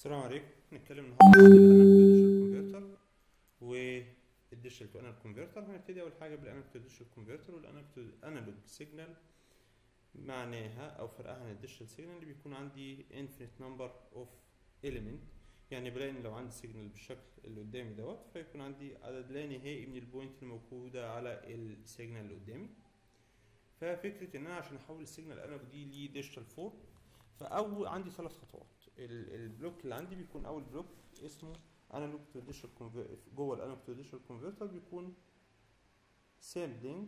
السلام عليكم هنتكلم النهارده عن الانالوج تو ديجيتال كونفرتر والديجيتال تو انالوج كونفرتر هنبتدي اول حاجه بالانالوج تو ديجيتال كونفرتر والانالوج سيجنال معناها او فرقها عن الديجيتال سيجنال اللي بيكون عندي infinite number of element يعني بلاقي ان لو عندي سيجنال بالشكل اللي قدامي دوت فيكون عندي عدد لا نهائي من البوينت الموجوده على السيجنال اللي قدامي ففكره ان انا عشان احول السيجنال انالوج دي لديجيتال فورم فاول عندي ثلاث خطوات ال- البلوك اللي عندي بيكون اول بلوك اسمه انالوج تو ديجيتال جوه الانالوج تو ديجيتال كونفرتر بيكون سامبلينج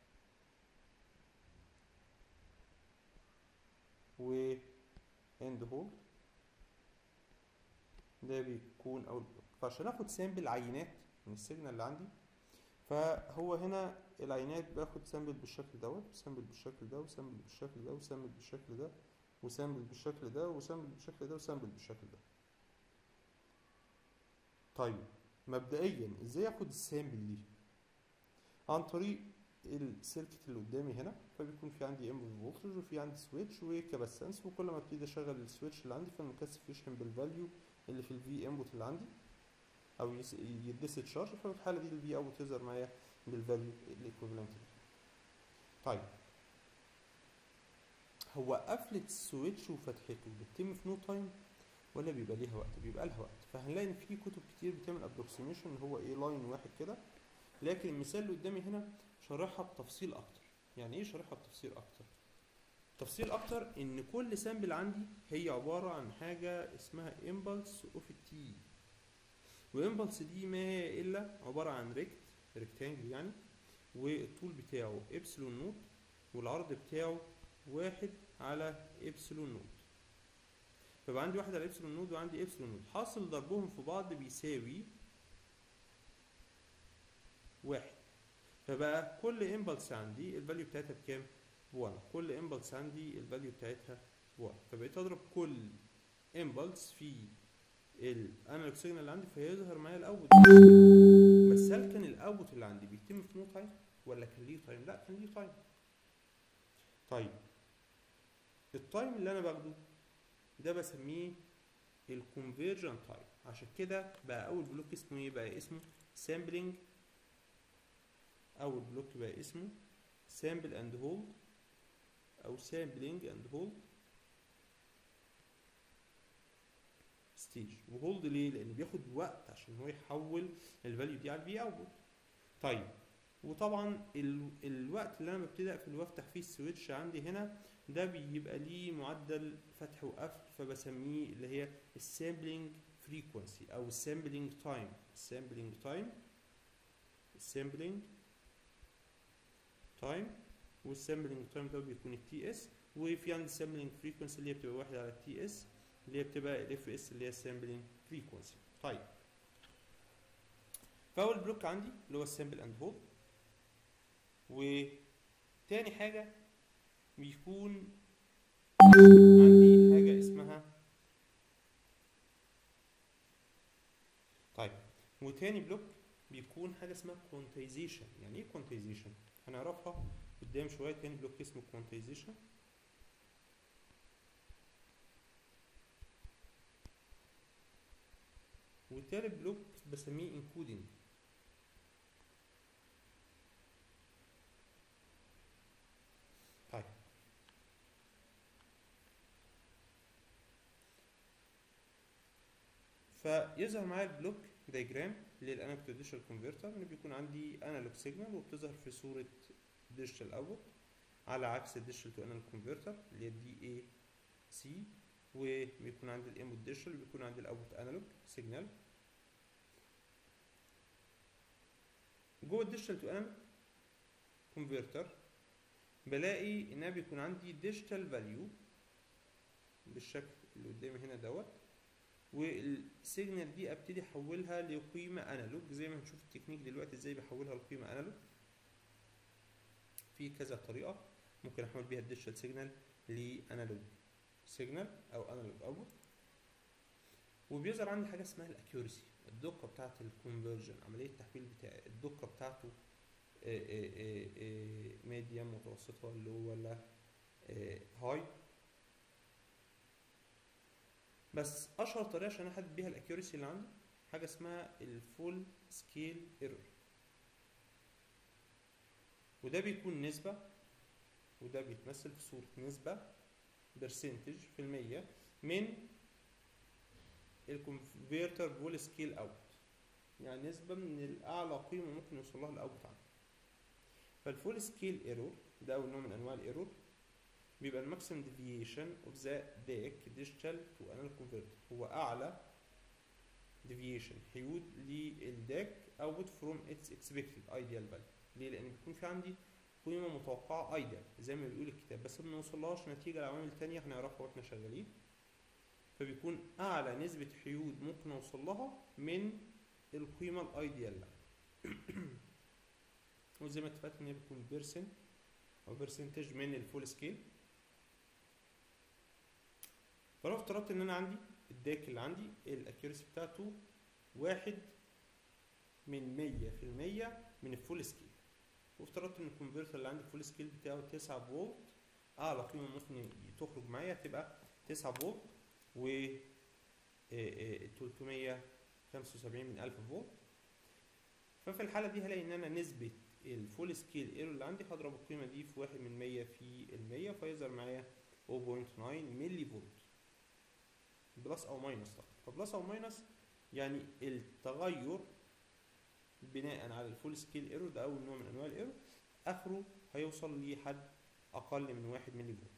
و اند هولد ده بيكون اول بلوك فعشان اخد سامبل عينات من السيجنال اللي عندي فهو هنا العينات باخد سامبل بالشكل دوت وسامبل بالشكل ده وسامبل بالشكل ده وسامبل بالشكل ده وسامبل بالشكل ده وسامبل بالشكل ده وسامبل بالشكل ده طيب مبدئيا ازاي اخد السامبل دي عن طريق السيركت اللي قدامي هنا فبيكون في عندي انبوت فولتج وفي عندي سويتش وكاباسنس وكل ما ابتدي اشغل السويتش اللي عندي فالمكثف يشحن بالفاليو اللي في الفي انبوت اللي عندي او يدس تشارج ففي الحاله دي الفي اوت يظهر معايا بالفاليو الايكوفالنت طيب هو قفلة السويتش وفتحته بتتم في نو تايم ولا بيبقى ليها وقت بيبقى لها وقت فهنلاقي ان في كتب كتير بتعمل ابروكسيميشن هو ايه لاين واحد كده لكن المثال اللي قدامي هنا شارحها بتفصيل اكتر يعني ايه شارحها بتفصيل اكتر تفصيل اكتر ان كل سامبل عندي هي عبارة عن حاجة اسمها امبلس اوف تي وامبلس دي ما هي الا عبارة عن ريكت ريكتانجل يعني والطول بتاعه ابسلون نوت والعرض بتاعه واحد على ابسلون نود فبقى عندي واحد على ابسلون نود وعندي ابسلون نود حاصل ضربهم في بعض بيساوي واحد فبقى كل امبلس عندي الفاليو بتاعتها بكام؟ بوان كل امبلس عندي الفاليو بتاعتها بوان فبقيت اضرب كل امبلس في الانالوج سيجنال اللي عندي فيظهر معايا الاوت بس هل كان الاوت اللي عندي بيتم في نو تايم ولا كان ليه تايم؟ لا كان ليه تايم طيب التايم اللي انا باخده ده بسميه الكونفرجن تايم عشان كده بقى اول بلوك اسمه ايه بقى اسمه سامبلينج اول بلوك بقى اسمه سامبل اند هولد او سامبلينج اند هولد ستيج وهولد ليه لان بياخد وقت عشان هو يحول الفاليو دي على الفي اوتبوت طيب وطبعا ال... الوقت اللي انا ببتدي اقفل وافتح فيه السويتش عندي هنا ده بيبقى ليه معدل فتح وقفل فبسميه اللي هي السامبلينج فريكونسي او السامبلينج تايم السامبلينج تايم السامبلينج تايم والسامبلينج تايم ده بيكون التي اس وفي عندي السامبلينج فريكونسي اللي هي بتبقى واحد على التي اس اللي هي بتبقى الاف اس اللي هي السامبلينج فريكونسي طيب فاول بلوك عندي اللي هو السامبل اند هولد وتاني حاجة بيكون عندي حاجة اسمها طيب وتاني بلوك بيكون حاجة اسمها كوانتايزيشن يعني ايه كوانتايزيشن هنعرفها قدام شوية تاني بلوك اسمه كوانتايزيشن والتالت بلوك بسميه انكودنج طيب فيظهر معايا البلوك دايجرام للانالوج تو ديجيتال كونفرتر ان بيكون عندي انالوج سيجنال وبتظهر في صوره ديجيتال اوتبوت على عكس الديجيتال تو انالوج كونفرتر اللي هي دي اي سي وبيكون عندي الانبوت ديجيتال وبيكون عندي الاوتبوت انالوج سيجنال جوه الديجيتال تو انالوج كونفرتر بلاقي انها بيكون عندي ديجيتال فاليو بالشكل اللي قدامي هنا دوت والسيجنال دي ابتدي احولها لقيمه انالوج زي ما هنشوف التكنيك دلوقتي ازاي بحولها لقيمه انالوج في كذا طريقه ممكن احول بيها الديجيتال سيجنال لانالوج سيجنال او انالوج اوتبوت وبيظهر عندي حاجه اسمها الاكيورسي الدقه بتاعه الكونفرجن عمليه التحويل بتاع الدقه بتاعته ميديوم متوسطه لو ولا هاي بس اشهر طريقه عشان احدد بيها الاكيوريسي اللي عندي حاجه اسمها الفول سكيل ايرور وده بيكون نسبه وده بيتمثل في صوره نسبه برسنتج في المية من الكونفرتر فول سكيل اوت يعني نسبة من الأعلى قيمة ممكن يوصل لها الأوت عندي فالفول سكيل ايرور ده أول نوع من أنواع الايرور بيبقى الماكسيمم ديفيشن اوف ذا ديك ديجيتال تو انال كونفرتر هو أعلى ديفيشن حيود للداك اوت فروم اتس اكسبكتد ايديال فاليو ليه؟ لأن بيكون في عندي قيمة متوقعة ايديال زي ما بيقول الكتاب بس ما بنوصلهاش نتيجة لعوامل تانية هنعرفها واحنا شغالين فبيكون أعلى نسبة حيود ممكن أوصل لها من القيمة الايديال وزي ما اتفقت ان هي بتكون بيرسنت او برسنتج من الفول سكيل فلو افترضت ان انا عندي الداك اللي عندي الاكيورسي بتاعته واحد من مية في المية من الفول سكيل وافترضت ان الكونفرتر اللي عندي الفول سكيل بتاعه تسعة فولت اعلى قيمة ممكن تخرج معايا تبقى تسعة فولت و 375 من 1000 فولت ففي الحالة دي هلاقي ان انا نسبة الفول سكيل ايرور اللي عندي هضرب القيمة دي في واحد من مية في المية فيظهر معايا 0.9 ملي فولت بلس او ماينس طبعا فبلس او ماينس يعني التغير بناء على الفول سكيل ايرور ده اول نوع من انواع الايرور اخره هيوصل لحد اقل من واحد ملي فولت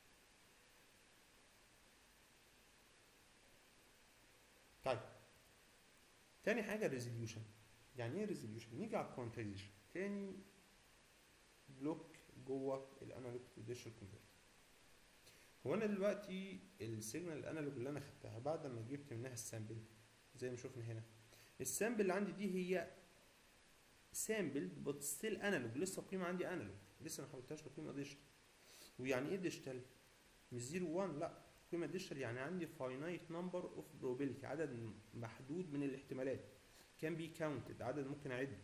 طيب تاني حاجة الريزوليوشن يعني ايه ريزوليوشن؟ نيجي على الكوانتايزيشن تاني بلوك جوه الانالوج تو ديجيتال كونفرتر هو انا دلوقتي السيجنال الانالوج اللي انا خدتها بعد ما جبت منها السامبل زي ما شفنا هنا السامبل اللي عندي دي هي سامبل بس ستيل انالوج لسه القيمه عندي انالوج لسه ما حولتهاش لقيمه ديجيتال ويعني ايه ديجيتال مش 0 1 لا قيمه ديجيتال يعني عندي فاينايت نمبر اوف probability عدد محدود من الاحتمالات كان بي كاونتد عدد ممكن اعده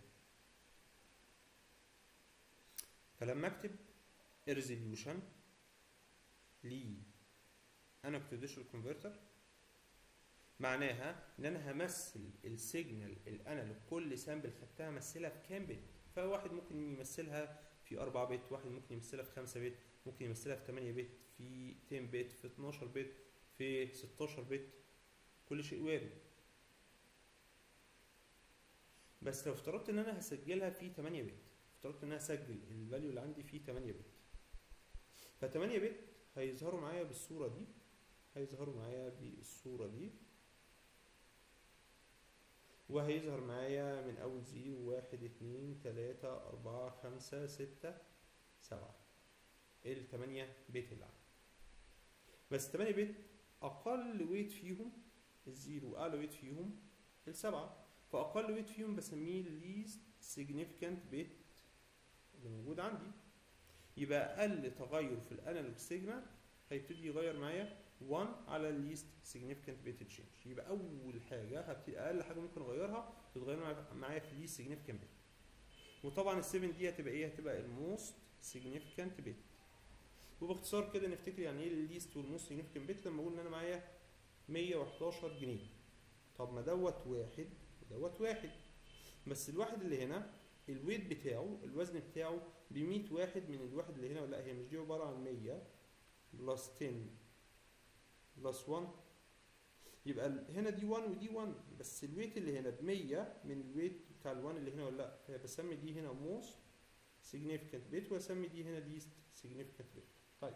فلما اكتب resolution ل انالوج تو ديجيتال كونفرتر معناها ان انا همثل السيجنال الانالوج كل سامبل خدتها امثلها في كام بت فواحد ممكن يمثلها في 4 بت واحد ممكن يمثلها في 5 بت ممكن يمثلها في 8 بت في 10 بت في 12 بت في 16 بت كل شيء وارد بس لو افترضت ان انا هسجلها في 8 بت افترضت ان انا هسجل الفاليو اللي عندي فيه 8 بت ف 8 بت هيظهروا معايا بالصوره دي هيظهروا معايا بالصوره دي وهيظهر معايا من اول زيرو واحد اتنين تلاتة اربعة خمسة ستة سبعة التمانية بت اللي عندي بس التمانية بت اقل ويت فيهم الزيرو اعلى ويت فيهم السبعة فاقل ويت فيهم بسميه least significant bit اللي موجود عندي يبقى اقل تغير في الانالوج سيجنال هيبتدي يغير معايا 1 على الليست significant bit change يبقى اول حاجه هبتدي اقل حاجه ممكن اغيرها تتغير معايا في الليست significant bit وطبعا ال 7 دي هتبقى ايه هتبقى الموست significant bit وباختصار كده نفتكر يعني ايه الليست والموست significant bit لما اقول ان انا معايا 111 جنيه طب ما دوت واحد ودوت واحد بس الواحد اللي هنا الويت بتاعه الوزن بتاعه ب 100 واحد من الواحد اللي هنا ولا هي مش دي عباره عن 100 بلس 10 بلس 1 يبقى هنا دي 1 ودي 1 بس الويت اللي هنا ب 100 من الويت بتاع ال1 اللي هنا ولا لا فبسمي دي هنا موست significant bit واسمي دي هنا least significant bit طيب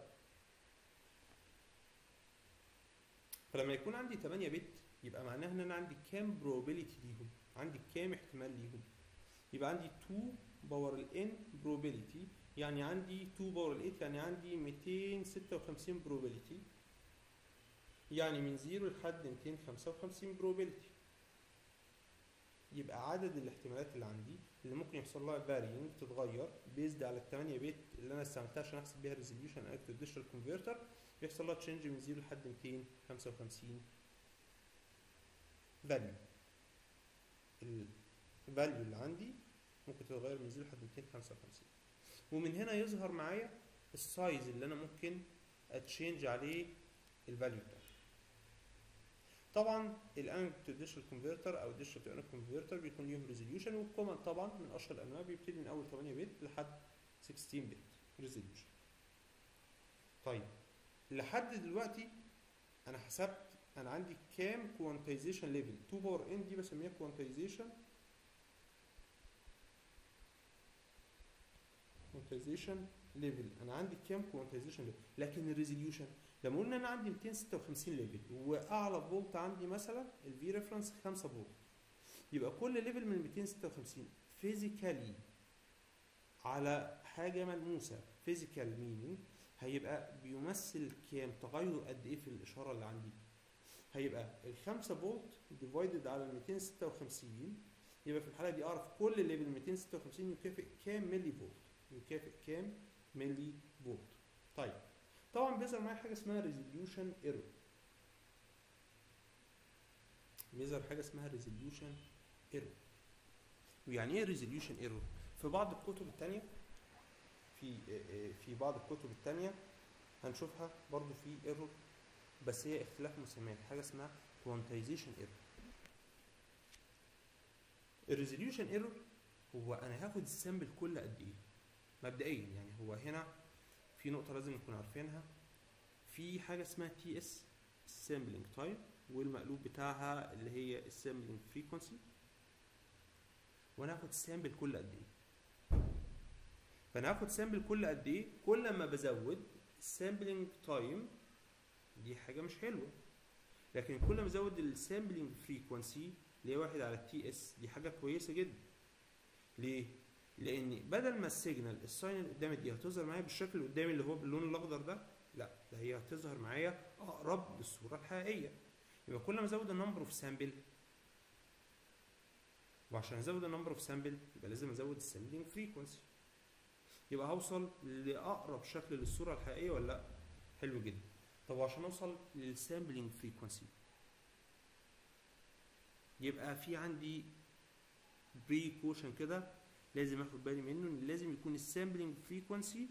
فلما يكون عندي 8 بت يبقى معناها ان انا عندي كام probability ليهم عندي كام احتمال ليهم يبقى عندي 2 باور ال n probability يعني عندي 2 باور ال 8 يعني عندي 256 probability يعني من 0 لحد 255 probability يبقى عدد الاحتمالات اللي عندي اللي ممكن يحصل لها فارينج تتغير بيزد على ال 8 بت اللي انا استعملتها عشان احسب بيها الريزوليوشن اكتف ديجيتال كونفرتر بيحصل لها تشينج من 0 لحد 255 فاليو الفاليو اللي عندي ممكن تتغير من 0 لحد 255 ومن هنا يظهر معايا السايز اللي انا ممكن اتشينج عليه الفاليو بتاعي طبعا الانالوج تو ديجيتال كونفرتر او ديجيتال تو انالوج كونفرتر بيكون ليهم ريزوليوشن والكومن طبعا من اشهر الانواع بيبتدي من اول 8 بت لحد 16 بت ريزوليوشن طيب لحد دلوقتي انا حسبت انا عندي كام كوانتايزيشن ليفل 2 باور ان دي بسميها كوانتايزيشن كوانتايزيشن ليفل انا عندي كام كوانتايزيشن ليفل لكن الريزوليوشن لما قلنا انا عندي 256 ليفل واعلى فولت عندي مثلا الفي ريفرنس 5 فولت يبقى كل ليفل من 256 فيزيكالي على حاجه ملموسه فيزيكال مينينج هيبقى بيمثل كام تغير قد ايه في الاشاره اللي عندي هيبقى ال 5 فولت ديفايدد على ال 256 يبقى في الحاله دي اعرف كل ليفل 256 يكافئ كام ملي فولت يكافئ كام ملي فولت طيب طبعا بيظهر معايا حاجه اسمها ريزوليوشن ايرور بيظهر حاجه اسمها ريزوليوشن ايرور ويعني ايه ريزوليوشن ايرور في بعض الكتب الثانيه في في بعض الكتب الثانيه هنشوفها برضو في ايرور بس هي اختلاف مسميات حاجه اسمها كوانتايزيشن ايرور الريزوليوشن ايرور هو انا هاخد السامبل كل قد ايه مبدئيا يعني هو هنا في نقطه لازم نكون عارفينها في حاجه اسمها تي اس سامبلنج تايم والمقلوب بتاعها اللي هي السامبلنج فريكونسي وانا هاخد السامبل كل قد ايه فانا هاخد سامبل كل قد ايه كل ما بزود السامبلنج تايم دي حاجه مش حلوه لكن كل ما ازود السامبلنج فريكونسي اللي هي واحد على التي اس دي حاجه كويسه جدا ليه لان بدل ما السيجنال الساين اللي قدامي دي هتظهر معايا بالشكل اللي قدامي اللي هو باللون الاخضر ده لا ده هي هتظهر معايا اقرب للصوره الحقيقيه يبقى كل ما ازود النمبر اوف سامبل وعشان ازود النمبر اوف سامبل يبقى لازم ازود السامبلنج فريكونسي يبقى هوصل لاقرب شكل للصوره الحقيقيه ولا لا حلو جدا طب عشان اوصل للسامبلنج فريكونسي يبقى في عندي بريكوشن كده لازم اخد بالي منه ان لازم يكون السامبلنج فريكونسي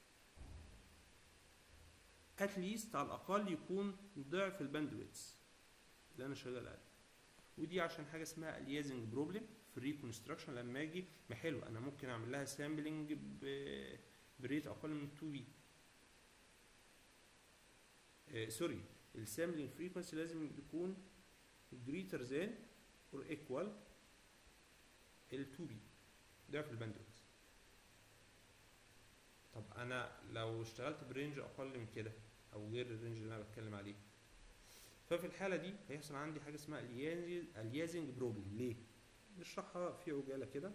اتليست على الاقل يكون ضعف الباندويتس اللي انا شغال عليه ودي عشان حاجه اسمها اليازنج بروبلم في الريكونستراكشن لما اجي ما حلو انا ممكن اعمل لها سامبلنج بريت اقل من 2 بي آه سوري السامبلنج فريكونسي لازم يكون greater than or equal ال 2 بي ضعف الباندويث طب انا لو اشتغلت برينج اقل من كده او غير الرينج اللي انا بتكلم عليه ففي الحاله دي هيحصل عندي حاجه اسمها اليازنج بروبلم ليه نشرحها في عجاله كده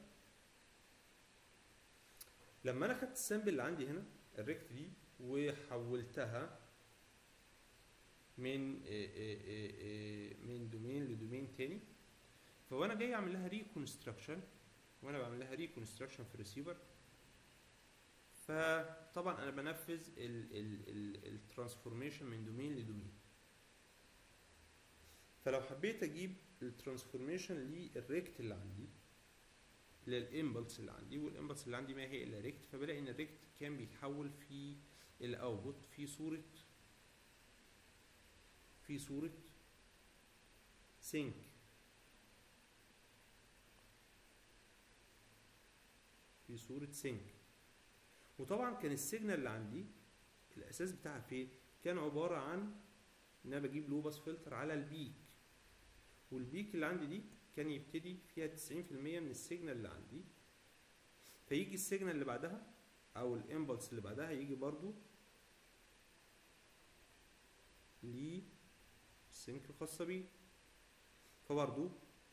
لما انا خدت السامبل اللي عندي هنا الريكت دي وحولتها من من دومين لدومين تاني فوانا جاي اعمل لها ريكونستراكشن وانا بعمل لها ريكونستراكشن في الريسيفر فطبعا انا بنفذ الترانسفورميشن من دومين لدومين فلو حبيت اجيب الترانسفورميشن للريكت اللي عندي للامبلس اللي عندي والامبلس اللي عندي ما هي الا ريكت فبلاقي ان الريكت كان بيتحول في الاوتبوت في صوره في صوره سينك في صوره سينك وطبعا كان السيجنال اللي عندي الاساس بتاعها فين كان عباره عن ان انا بجيب لوباس فلتر على البيك والبيك اللي عندي دي كان يبتدي فيها 90% من السيجنال اللي عندي فيجي السيجنال اللي بعدها او الامبلس اللي بعدها يجي برضو للسينك الخاصه بيه فبرضو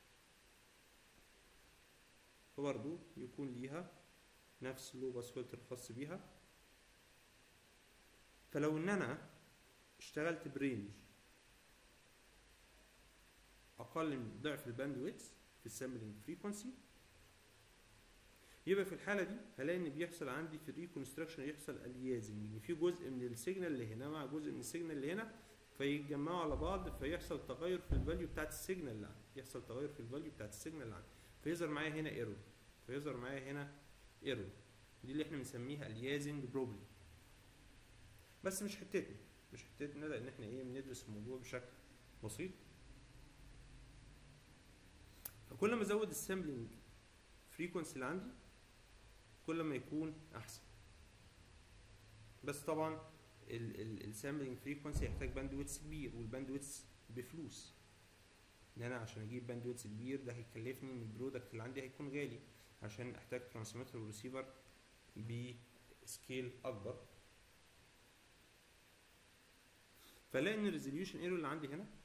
فبرضو يكون ليها نفس اللوباس فلتر الخاص بيها فلو ان انا اشتغلت برينج اقل من ضعف الباندويتس في السامبلنج فريكونسي يبقى في الحاله دي هلاقي ان بيحصل عندي في الريكونستراكشن يحصل اليازنج ان في جزء من السيجنال اللي هنا مع جزء من السيجنال اللي هنا فيتجمعوا على بعض فيحصل تغير في الفاليو بتاعت السيجنال اللي عندي يحصل تغير في الفاليو بتاعت السيجنال اللي عندي فيظهر معايا هنا ايرور فيظهر معايا هنا ايرور دي اللي احنا بنسميها اليازنج بروبلم بس مش حتتنا مش حتتنا لان احنا ايه بندرس الموضوع بشكل بسيط كل ما ازود السامبلنج فريكونسي اللي عندي كل ما يكون احسن بس طبعا السامبلنج فريكونسي يحتاج باندويتس كبير والباندويتس بفلوس ان انا عشان اجيب باندويتس كبير ده هيكلفني ان البرودكت اللي عندي هيكون غالي عشان احتاج ترانسميتر وريسيفر بسكيل اكبر فلاقي ان الريزوليوشن ايرور اللي عندي هنا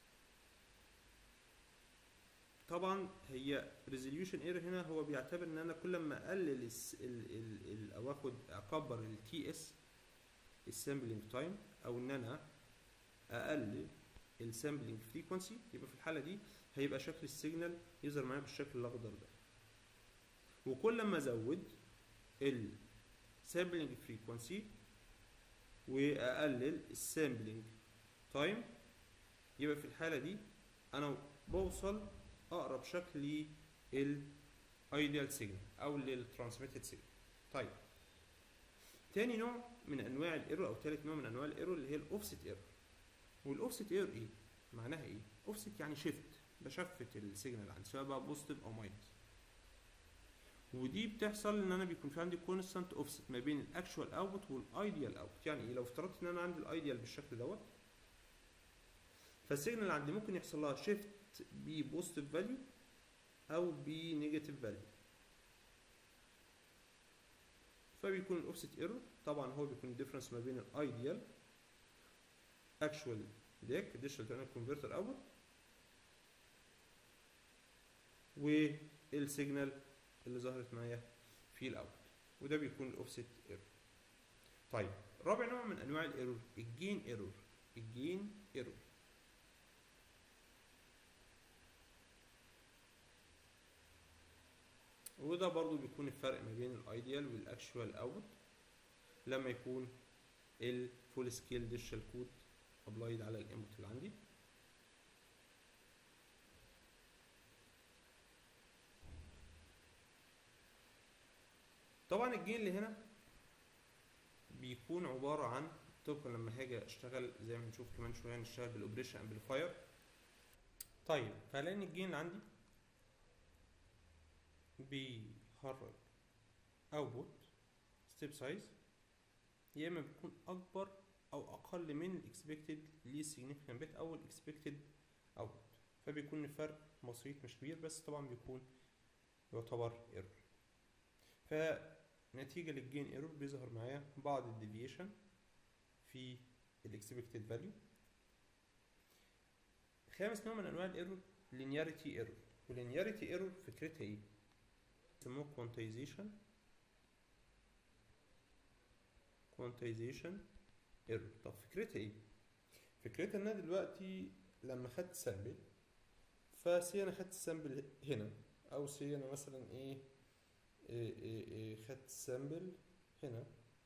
طبعا هي ريزوليوشن ايرور هنا هو بيعتبر ان انا كل ما اقلل الس- ال ال ال او اخد اكبر التي اس السامبلنج تايم او ان انا اقلل السامبلنج فريكونسي يبقى في الحاله دي هيبقى شكل السيجنال يظهر معايا بالشكل الاخضر ده وكل ما ازود السامبلنج فريكونسي واقلل السامبلنج تايم يبقى في الحاله دي انا بوصل اقرب شكل للايديال سيجنال او للترانسميتد سيجنال طيب تاني نوع من انواع الايرور او تالت نوع من انواع الايرور اللي هي الاوفست ايرور والاوفست ايرور ايه معناها ايه اوفست يعني شيفت بشفت السيجنال عندي سواء بقى بوزيتيف او ماينس ودي بتحصل ان انا بيكون في عندي كونستانت اوفست ما بين الاكشوال اوتبوت والايديال اوتبوت يعني ايه لو افترضت ان انا عندي الايديال بالشكل دوت فالسيجنال اللي عندي ممكن يحصل لها شيفت ببوزيتيف فاليو او بنيجاتيف فاليو فبيكون الاوفست ايرور طبعا هو بيكون الديفرنس ما بين الايديال اكشوال ديك ديجيتال تو كونفرتر اوت والسيجنال اللي ظهرت معايا في الاوت وده بيكون الاوفست ايرور طيب رابع نوع من انواع الايرور الجين ايرور الجين ايرور وده برضو بيكون الفرق ما بين الايديال والاكشوال اوت لما يكون الفول سكيل ديجيتال كود ابلايد على الانبوت اللي عندي طبعا الجين اللي هنا بيكون عبارة عن طبقا لما هاجي اشتغل زي ما هنشوف كمان شوية نشتغل بالاوبريشن امبليفاير طيب فهلاقي ان الجين اللي عندي بيخرج اوتبوت ستيب سايز يا اما بيكون اكبر او اقل من الاكسبكتد ليه significant بيت او الاكسبكتد اوتبوت فبيكون الفرق بسيط مش كبير بس طبعا بيكون يعتبر ايرور فنتيجة للجين ايرور بيظهر معايا بعض الديفيشن في الاكسبكتد فاليو خامس نوع من انواع الايرور linearity ايرور والlinearity ايرور فكرتها ايه يسموه quantization quantization ايرور طب فكرتها ايه فكرتها ان انا دلوقتي لما خدت سامبل فسي انا خدت السامبل هنا او سي انا مثلا ايه, إيه, إيه, إيه خدت السامبل هنا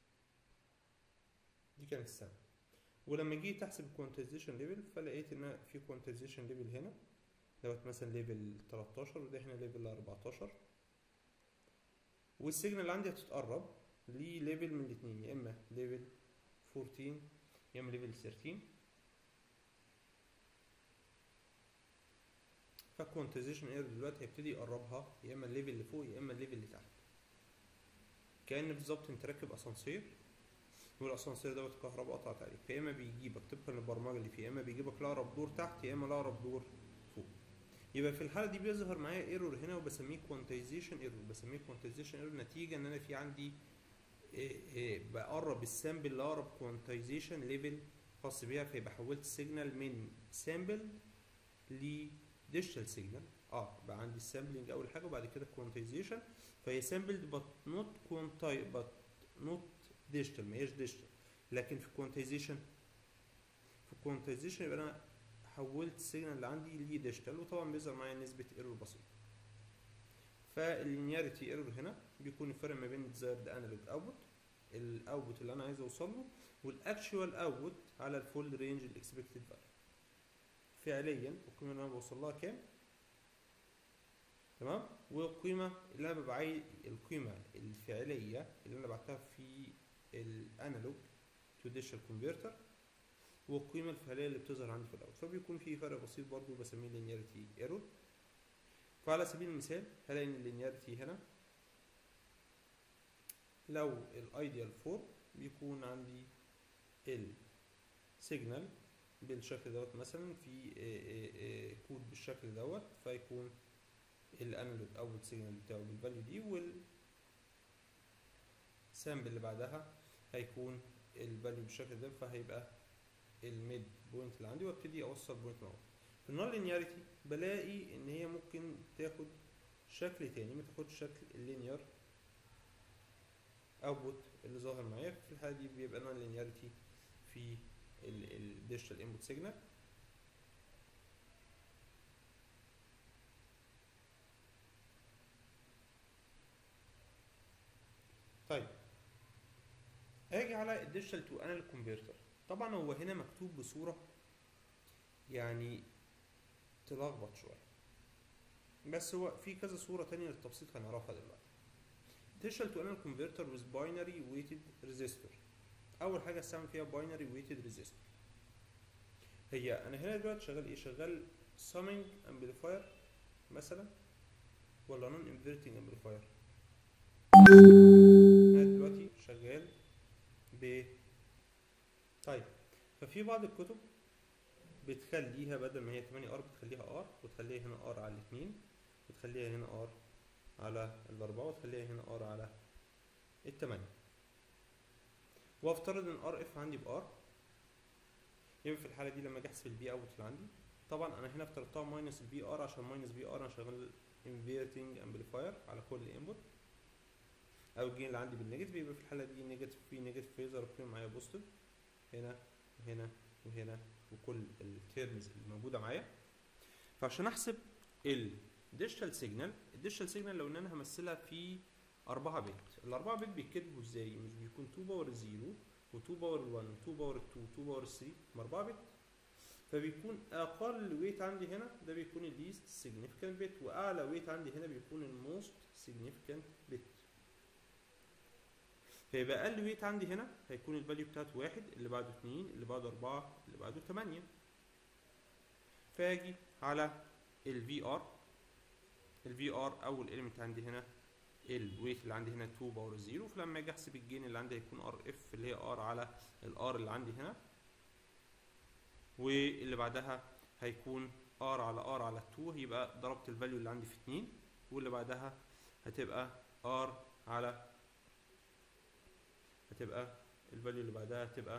دي كانت السامبل ولما جيت احسب الكوانتيزيشن ليفل فلقيت ان في كوانتيزيشن ليفل هنا دوت مثلا ليفل 13 وده هنا ليفل 14 والسيجنال اللي عندي هتتقرب لليفل من الاثنين يا اما ليفل 14 يا اما ليفل 13 فالكوانتيزيشن ايرور دلوقتي هيبتدي يقربها يا اما الليفل اللي فوق يا اما الليفل اللي تحت كان بالظبط انت راكب اسانسير والاسانسير دوت الكهرباء قطعت عليك فيا اما بيجيبك طبقا للبرمجه اللي فيه يا اما بيجيبك لاقرب دور تحت يا اما لاقرب دور فوق يبقى في الحاله دي بيظهر معايا ايرور هنا وبسميه كوانتيزيشن ايرور بسميه كوانتيزيشن ايرور نتيجه ان انا في عندي إيه إيه بقرب السامبل لاقرب كوانتيزيشن ليفل خاص بيها فيبقى حولت السيجنال من سامبل لديجيتال سيجنال اه بقى عندي السامبلنج اول حاجه وبعد كده كوانتيزيشن فهي سامبلد بت نوت كوانتاي بت نوت ديجيتال ما هيش ديجيتال لكن في كوانتيزيشن في الكوانتيزيشن يبقى انا حولت السيجنال اللي عندي لديجيتال وطبعا بيظهر معايا نسبه ايرور بسيطه فاللينياريتي ايرور هنا بيكون الفرق ما بين الديزايرد انالوج اوتبوت الاوتبوت اللي انا عايز اوصل له والاكشوال اوتبوت على الفول رينج الاكسبكتد فاليو فعليا القيمه اللي انا بوصل لها كام تمام والقيمه اللي انا ببقى عايز القيمه الفعليه اللي انا بعتها في الانالوج تو ديجيتال كونفرتر والقيمه الفعليه اللي بتظهر عندي في الاول فبيكون في فرق بسيط برضو بسميه لينياريتي ايرور فعلى سبيل المثال هلاقي ان اللينياريتي هنا لو الايديال فورم بيكون عندي السيجنال بالشكل دوت مثلا في آه، آه، كود بالشكل دوت فيكون الانالوج اوتبوت سيجنال بتاعه بالفاليو دي والسامبل اللي بعدها هيكون الفاليو بالشكل ده فهيبقى الميد بوينت اللي عندي وابتدي اوصل بوينت مع في النون لينياريتي بلاقي ان هي ممكن تاخد شكل تاني ما تاخدش شكل اللينير اوتبوت اللي ظاهر معايا في الحاله دي بيبقى نون لينياريتي في الديجيتال انبوت سيجنال طيب اجي على الديجيتال تو انالوج كونفرتر طبعا هو هنا مكتوب بصوره يعني تلخبط شويه بس هو في كذا صوره تانية للتبسيط هنعرفها دلوقتي digital to analog converter with binary weighted resistor اول حاجه استعمل فيها binary weighted resistor هي انا هنا دلوقتي شغال ايه شغال summing amplifier مثلا ولا non inverting amplifier انا دلوقتي شغال ب طيب ففي بعض الكتب بتخليها بدل ما هي 8 ار بتخليها ار وتخليها هنا ار على الاثنين وتخليها هنا ار على الأربعة وتخليها هنا ار على التمانية وافترض ان ار اف عندي بار يبقى في الحالة دي لما اجي احسب البي اوت اللي عندي طبعا انا هنا افترضتها ماينس البي ار عشان ماينس بي ار انا شغال انفيرتنج امبليفاير على كل انبوت او الجين اللي عندي بالنيجاتيف يبقى في الحالة دي نيجاتيف في نيجاتيف فيزر فيهم معايا بوزيتيف هنا وهنا وهنا وكل التيرمز اللي موجودة معايا فعشان احسب ال ديجيتال سيجنال الديجيتال سيجنال لو ان انا همثلها في 4 بت الأربعة بت بيتكتبوا ازاي مش بيكون 2 باور 0 و2 باور 1 و2 باور 2 و2 باور 3 هم 4 بت فبيكون اقل ويت عندي هنا ده بيكون الليست سيجنيفيكانت بت واعلى ويت عندي هنا بيكون الموست سيجنيفيكانت بت فيبقى اقل ويت عندي هنا هيكون الفاليو بتاعته واحد اللي بعده اتنين اللي بعده اربعة اللي بعده تمانية فاجي على الفي ار الفي ار اول اليمنت عندي هنا الويت اللي عندي هنا 2 باور 0 فلما اجي احسب الجين اللي عندي هيكون ار اف اللي هي ار على الار اللي عندي هنا واللي بعدها هيكون ار على ار على 2 يبقى ضربت الفاليو اللي عندي في 2 واللي بعدها هتبقى ار على هتبقى الفاليو اللي بعدها هتبقى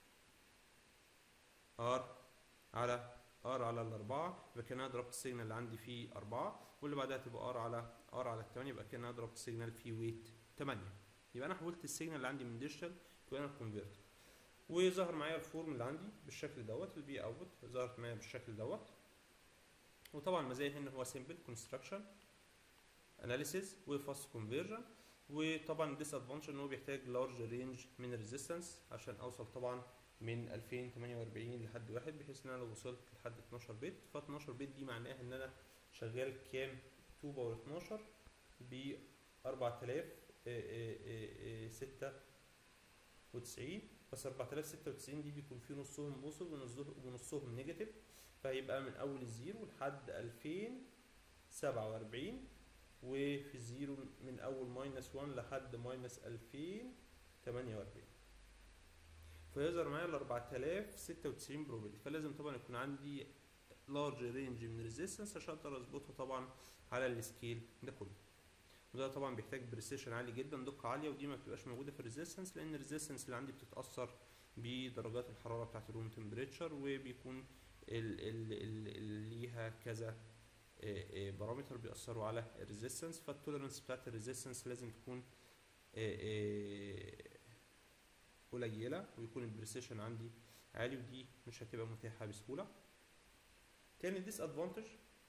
ار على ار على الأربعة يبقى كأنها ضربت السيجنال اللي عندي في أربعة واللي بعدها تبقى ار على ار على التمانية يبقى كأنها ضربت السيجنال في ويت تمانية يبقى أنا حولت السيجنال اللي عندي من ديجيتال تو انال كونفرتر وظهر معايا الفورم اللي عندي بالشكل دوت البي اوت ظهرت معايا بالشكل دوت وطبعا مزايا هنا هو سيمبل كونستراكشن اناليسيز وفاست كونفرجن وطبعا الديس ادفانتج ان هو بيحتاج لارج رينج من الريزيستنس عشان اوصل طبعا من 2048 لحد واحد بحيث ان انا لو وصلت لحد 12 بت ف 12 بت دي معناها ان انا شغال كام 2 باور 12 ب 4096 بس 4096 دي بيكون في نصهم بوصل ونصهم نيجاتيف فهيبقى من اول الزيرو لحد 2047 وفي الزيرو من اول ماينس 1 لحد ماينس 2048 فيظهر معايا ال 4096 بروبابيلتي فلازم طبعا يكون عندي لارج رينج من ريزيستنس عشان اقدر اظبطها طبعا على السكيل ده كله وده طبعا بيحتاج بريسيشن عالي جدا دقه عاليه ودي ما بتبقاش موجوده في الريزيستنس لان الريزيستنس اللي عندي بتتاثر بدرجات الحراره بتاعه الروم تمبريتشر وبيكون ال ال ال ليها كذا بارامتر بيأثروا على الريزيستنس فالتوليرنس بتاعت الريزيستنس لازم تكون قليله ويكون البريسيشن عندي عالي ودي مش هتبقى متاحه بسهوله تاني ديس ادفانتج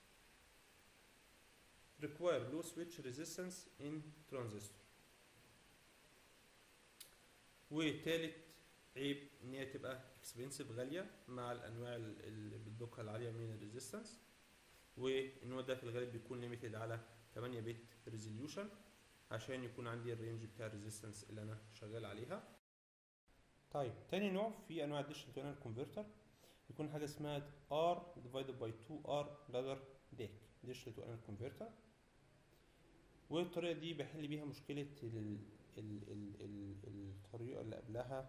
require low switch resistance in transistor وتالت عيب ان هي تبقى اكسبنسيف غاليه مع الانواع اللي بالدقه العاليه من الريزيستنس وان هو ده في الغالب بيكون ليميتد على 8 بت ريزوليوشن عشان يكون عندي الرينج بتاع الريزيستنس اللي انا شغال عليها طيب تاني نوع في انواع الديجيتال تو انال كونفرتر يكون حاجه اسمها R divided by 2R ladder DAC ديجيتال تو انالوج كونفرتر والطريقه دي بحل بيها مشكله ال ال ال ال الطريقه اللي قبلها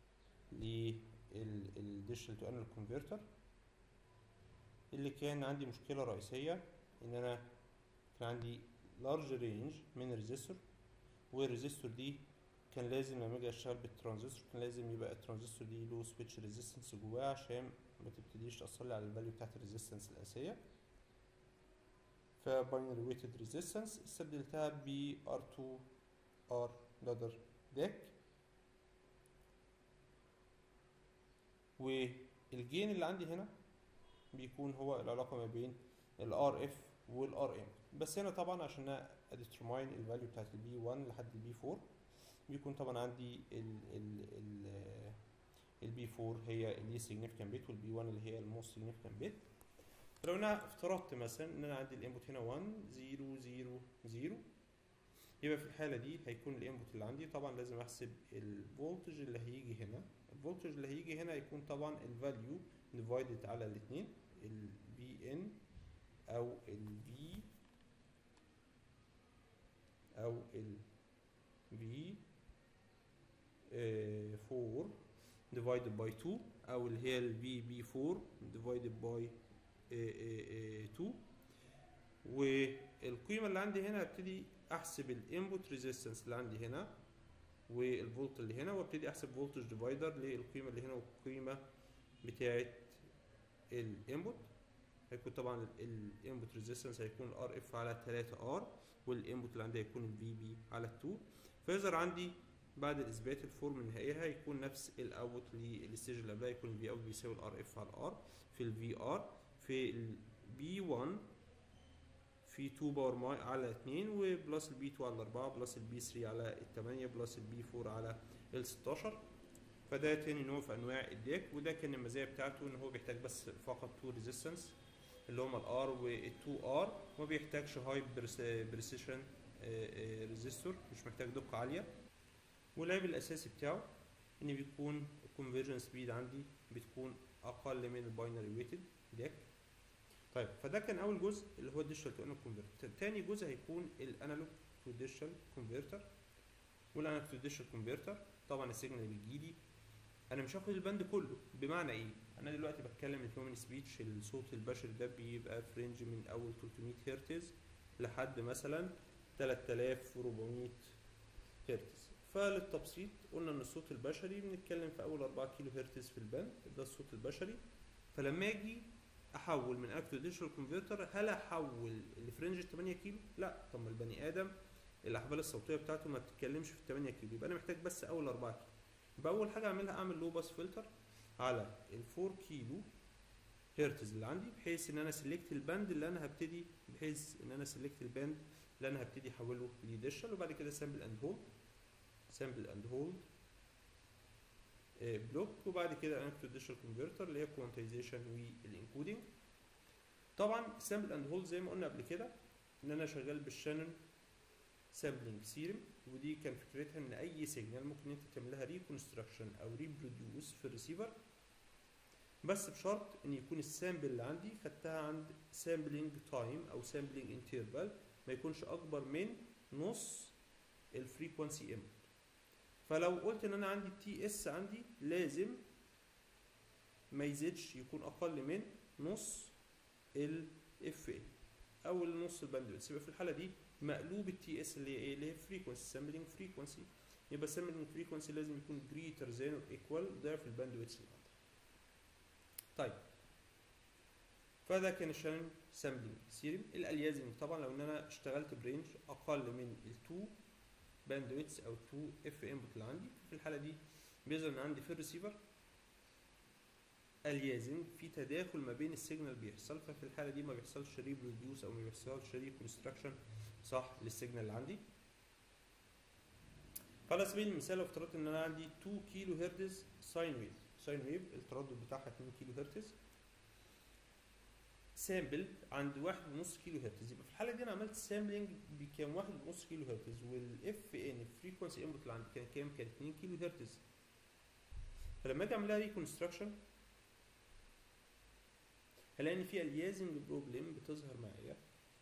للديجيتال تو انالوج كونفرتر اللي كان عندي مشكله رئيسيه ان انا كان عندي لارج رينج من الريزستور والريزستور دي كان لازم لما اجي اشتغل بالترانزستور كان لازم يبقى الترانزستور دي له سويتش ريزيستنس جواه عشان ما تبتديش تاثر لي على الفاليو بتاعت الريزيستنس الاساسيه فباينري ويتد ريزيستنس استبدلتها ب R2 R لادر ديك والجين اللي عندي هنا بيكون هو العلاقة ما بين ال RF وال RM بس هنا طبعا عشان اديترماين الفاليو بتاعت البي 1 لحد البي 4 بيكون طبعا عندي ال ال ال البي 4 هي اللي significant bit والبي 1 اللي هي الموست significant bit لو انا افترضت مثلا ان انا عندي الانبوت هنا 1 0 0 0 يبقى في الحاله دي هيكون الانبوت اللي عندي طبعا لازم احسب الفولتج اللي هيجي هنا الفولتج اللي هيجي هنا هيكون طبعا الفاليو ديفايدد على الاثنين الفي ان او الفي او ال في 4 divided by 2 او اللي هي ال في بي 4 divided by 2 والقيمه اللي عندي هنا هبتدي احسب الانبوت ريزيستنس اللي عندي هنا والفولت اللي هنا وابتدي احسب فولتج ديفايدر للقيمه اللي هنا والقيمه بتاعه الانبوت هيكون طبعا الانبوت ريزيستنس هيكون الار اف على 3 ار والانبوت اللي عندي هيكون الفي بي على 2 فيظهر عندي بعد الاثبات الفورم النهائيه هيكون نفس الاوت للستيج اللي قبلها يكون الفي اوت بيساوي الار اف على الار في الفي ار في البي 1 في 2 باور ماي على 2 وبلس البي 2 على 4 بلس البي 3 على 8 بلس البي 4 على ال 16 فده تاني نوع في انواع الديك وده كان المزايا بتاعته ان هو بيحتاج بس فقط 2 ريزيستنس اللي هما الار وال 2 ار وما بيحتاجش هاي بريسيشن ريزيستور مش محتاج دقه عاليه والعيب الاساسي بتاعه ان بيكون الكونفرجن سبيد عندي بتكون اقل من الباينري ويتد ديك طيب فده كان اول جزء اللي هو الديجيتال تو انالوج كونفرتر تاني جزء هيكون الانالوج تو ديجيتال كونفرتر والانالوج تو ديجيتال كونفرتر طبعا السيجنال اللي بيجيلي انا مش هاخد الباند كله بمعنى ايه انا دلوقتي بتكلم الهيومن سبيتش الصوت البشري ده بيبقى في رينج من اول 300 هرتز لحد مثلا 3400 هرتز فللتبسيط قلنا ان الصوت البشري بنتكلم في اول 4 كيلو هرتز في الباند ده الصوت البشري فلما اجي احول من اكتو ديجيتال كونفرتر هل احول اللي في رينج 8 كيلو؟ لا طب ما البني ادم الاحبال الصوتيه بتاعته ما بتتكلمش في 8 كيلو يبقى انا محتاج بس اول 4 كيلو يبقى اول حاجه اعملها اعمل لو باس فلتر على ال 4 كيلو هرتز اللي عندي بحيث ان انا سيلكت الباند اللي انا هبتدي بحيث ان انا سيلكت الباند اللي انا هبتدي احوله لديجيتال وبعد كده سامبل اند هولد سامبل اند هولد بلوك وبعد كده انكتو ديجيتال كونفرتر اللي هي كوانتايزيشن والانكودنج طبعا سامبل اند هولد زي ما قلنا قبل كده ان انا شغال بالشانون سامبلنج سيرم ودي كان فكرتها ان اي سيجنال ممكن انت تعمل لها ريكونستراكشن او ريبروديوس في الريسيفر بس بشرط ان يكون السامبل اللي عندي خدتها عند سامبلنج تايم او سامبلنج انترفال ما يكونش اكبر من نص الفريكونسي انبوت فلو قلت ان انا عندي تي اس عندي لازم ما يزيدش يكون اقل من نص الاف اي او النص الباندويث يبقى في الحاله دي مقلوب التي اس اللي هي ايه اللي هي فريكونسي سامبلنج فريكونسي يبقى سامبلنج فريكونسي لازم يكون جريتر ذان اور ايكوال ضعف الباندويث اللي عندك طيب فده كان الشانل سامبلنج سيرم الاليازنج طبعا لو ان انا اشتغلت برينج اقل من ال2 باندويتس او 2 اف انبوت اللي عندي في الحاله دي بيظهر ان عندي في الريسيفر اليازنج في تداخل ما بين السيجنال بيحصل ففي الحاله دي ما بيحصلش ريبروديوس او ما بيحصلش ريكونستراكشن صح للسيجنال اللي عندي فعلى سبيل المثال لو افترضت ان انا عندي 2 كيلو هرتز ساين ويف ساين ويف التردد بتاعها 2 كيلو هرتز سامبل عند واحد ونص كيلو هرتز يبقى في الحاله دي انا عملت سامبلنج بكام واحد ونص كيلو هرتز والاف ان الفريكونسي انبوت اللي عندي كان كام كان 2 كيلو هرتز فلما اجي اعمل لها ريكونستراكشن هلاقي ان في اليازنج بروبلم بتظهر معايا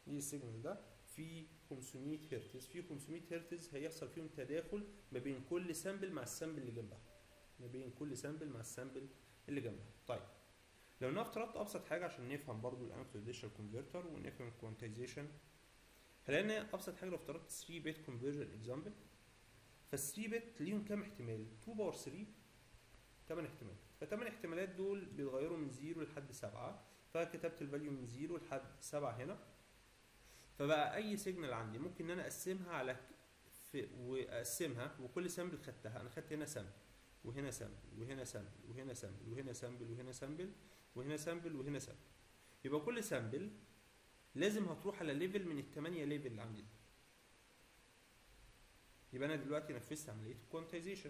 دي السيجنال ده في 500 هرتز في 500 هرتز هيحصل فيهم تداخل ما بين كل سامبل مع السامبل اللي جنبها ما بين كل سامبل مع السامبل اللي جنبها طيب لو انا افترضت ابسط حاجه عشان نفهم برضو الانالوج ديجيتال كونفرتر ونفهم الكوانتايزيشن هلاقي ابسط حاجه لو افترضت 3 بت كونفرجن اكزامبل فال 3 بت ليهم كام احتمال 2 باور 3 8 احتمالات فالثمان احتمالات دول بيتغيروا من 0 لحد 7 فكتبت الفاليو من 0 لحد 7 هنا فبقى اي سيجنال عندي ممكن ان انا اقسمها على في واقسمها وكل سامبل خدتها انا خدت هنا سامبل وهنا سامبل وهنا سامبل وهنا سامبل وهنا سامبل وهنا سامبل وهنا سامبل وهنا سامبل يبقى كل سامبل لازم هتروح على ليفل من الثمانية ليفل اللي عندي دي. يبقى انا دلوقتي نفذت عمليه الكوانتايزيشن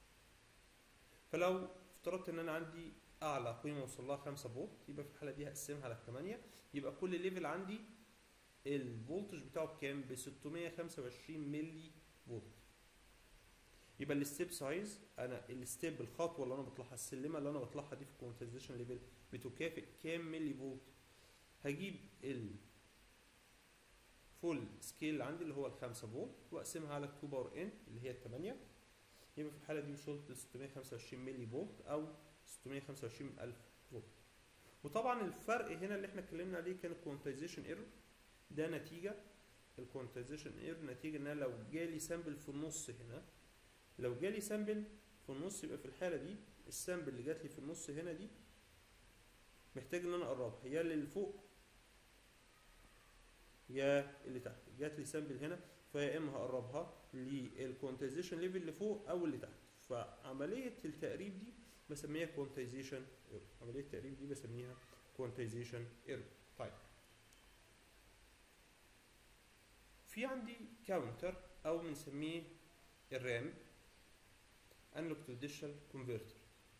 فلو افترضت ان انا عندي اعلى قيمه وصل لها 5 فولت يبقى في الحاله دي هقسمها على 8 يبقى كل ليفل عندي الفولتج بتاعه بكام ب 625 ملي فولت يبقى الستيب سايز انا الستيب الخطوه اللي انا بطلعها السلمه اللي انا بطلعها دي في الكوانتايزيشن ليفل بتكافئ كام ملي فولت هجيب ال فول سكيل عندي اللي هو ال 5 فولت واقسمها على 2 باور ان اللي هي 8 يبقى في الحاله دي وصلت ل 625 ملي فولت او 625 الف فولت وطبعا الفرق هنا اللي احنا اتكلمنا عليه كان الكوانتايزيشن ايرور ده نتيجه الكوانتايزيشن ايرور نتيجه ان انا لو جالي سامبل في النص هنا لو جالي سامبل في النص يبقى في الحاله دي السامبل اللي جات لي في النص هنا دي محتاج ان انا اقربها يا اللي فوق يا اللي تحت جات لي سامبل هنا فيا اما هقربها للكوانتايزيشن ليفل اللي فوق او اللي تحت فعمليه التقريب دي بسميها كوانتايزيشن ايرور عمليه التقريب دي بسميها كوانتايزيشن ايرور طيب في عندي كاونتر او بنسميه الرام انلوج تو ديجيتال كونفرتر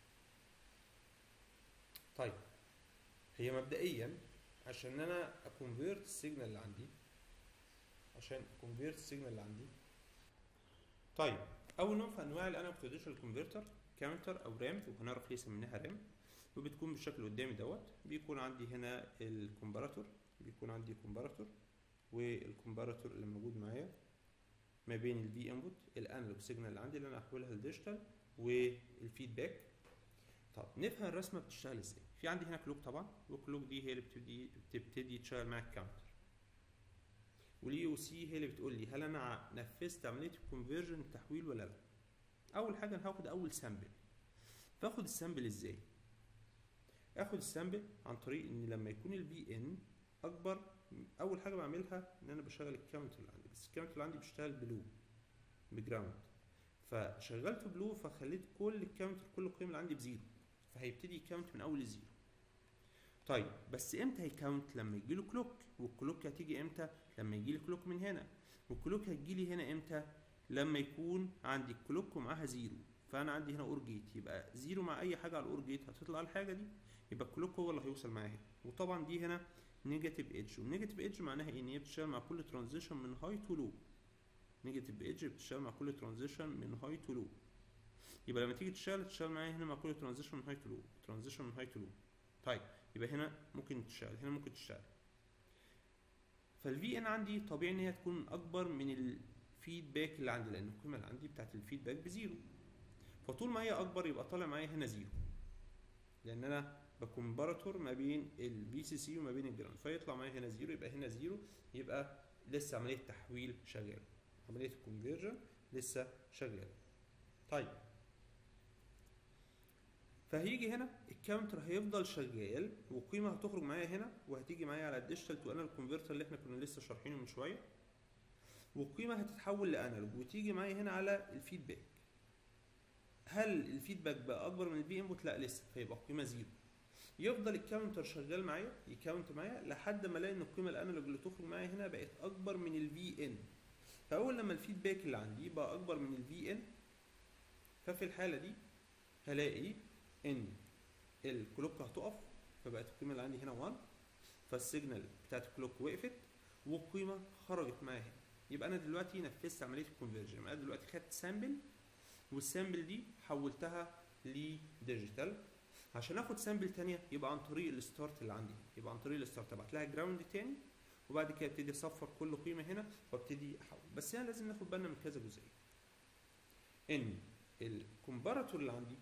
طيب هي مبدئيا عشان انا اكونفيرت السيجنال اللي عندي عشان اكونفيرت السيجنال اللي عندي طيب اول نوع في انواع الانالوج تو ديجيتال كونفرتر كاونتر او رام وهنعرف ليه سميناها رام وبتكون بالشكل قدامي دوت بيكون عندي هنا الكومباراتور بيكون عندي كومباراتور والكومباراتور اللي موجود معايا ما بين الفي انبوت الانالوج سيجنال اللي عندي اللي انا هحولها لديجيتال والفيدباك طب نفهم الرسمه بتشتغل ازاي في عندي هنا كلوك طبعا والكلوك دي هي اللي بتبتدي بتبتدي تشتغل مع الكاونتر والاي او سي هي اللي بتقول لي هل انا نفذت عمليه الكونفرجن التحويل ولا لا اول حاجه انا هاخد اول سامبل فاخد السامبل ازاي اخد السامبل عن طريق ان لما يكون الفي ان اكبر اول حاجه بعملها ان انا بشغل الكاونتر اللي عندي بس الكاونتر اللي عندي بيشتغل بلو بجراوند فشغلت بلو فخليت كل الكاونتر كل القيم اللي عندي بزيرو فهيبتدي يكاونت من اول الزيرو طيب بس امتى هيكاونت لما يجي له كلوك والكلوك هتيجي امتى لما يجي لي كلوك من هنا والكلوك هتجي لي هنا امتى لما يكون عندي الكلوك ومعاها زيرو فانا عندي هنا اور جيت يبقى زيرو مع اي حاجه على الاور جيت هتطلع الحاجه دي يبقى الكلوك هو اللي هيوصل معاها هنا وطبعا دي هنا نيجاتيف ايدج والنيجاتيف ايدج معناها ايه ان هي بتشتغل مع كل ترانزيشن من هاي تو لو نيجاتيف ايدج بتشتغل مع كل ترانزيشن من هاي تو لو يبقى لما تيجي تشتغل تشتغل معايا هنا مع كل ترانزيشن من هاي تو لو ترانزيشن من هاي تو لو طيب يبقى هنا ممكن تشتغل هنا ممكن تشتغل فالفي ان عندي طبيعي ان هي تكون اكبر من الفيدباك اللي عندي لان القيمه اللي عندي بتاعت الفيدباك بزيرو فطول ما هي اكبر يبقى طالع معايا هنا زيرو لان انا بكمباراتور ما بين البي سي سي وما بين الجراوند فيطلع معايا هنا زيرو يبقى هنا زيرو يبقى لسه عمليه تحويل شغاله عمليه الكونفرجن لسه شغاله طيب فهيجي هنا الكاونتر هيفضل شغال والقيمه هتخرج معايا هنا وهتيجي معايا على الديجيتال تو انالوج كونفرتر اللي احنا كنا لسه شارحينه من شويه والقيمه هتتحول لانالوج وتيجي معايا هنا على الفيدباك هل الفيدباك بقى اكبر من البي انبوت لا لسه فيبقى القيمه زيرو يفضل الكاونتر شغال معايا يكاونت معايا لحد ما الاقي ان القيمه الانالوج اللي تخرج معايا هنا بقت اكبر من الفي ان فاول لما الفيدباك اللي عندي بقى اكبر من الفي ان ففي الحاله دي هلاقي ان الكلوك هتقف فبقت القيمه اللي عندي هنا 1 فالسيجنال بتاعت الكلوك وقفت والقيمه خرجت معايا هنا يبقى انا دلوقتي نفذت عمليه الكونفرجن انا دلوقتي خدت سامبل والسامبل دي حولتها لديجيتال عشان اخد سامبل تانية يبقى عن طريق الستارت اللي عندي يبقى عن طريق الستارت ابعت لها جراوند تاني وبعد كده ابتدي اصفر كل قيمه هنا وابتدي احول بس هنا لازم ناخد بالنا من كذا جزئيه ان الكومباراتور اللي عندي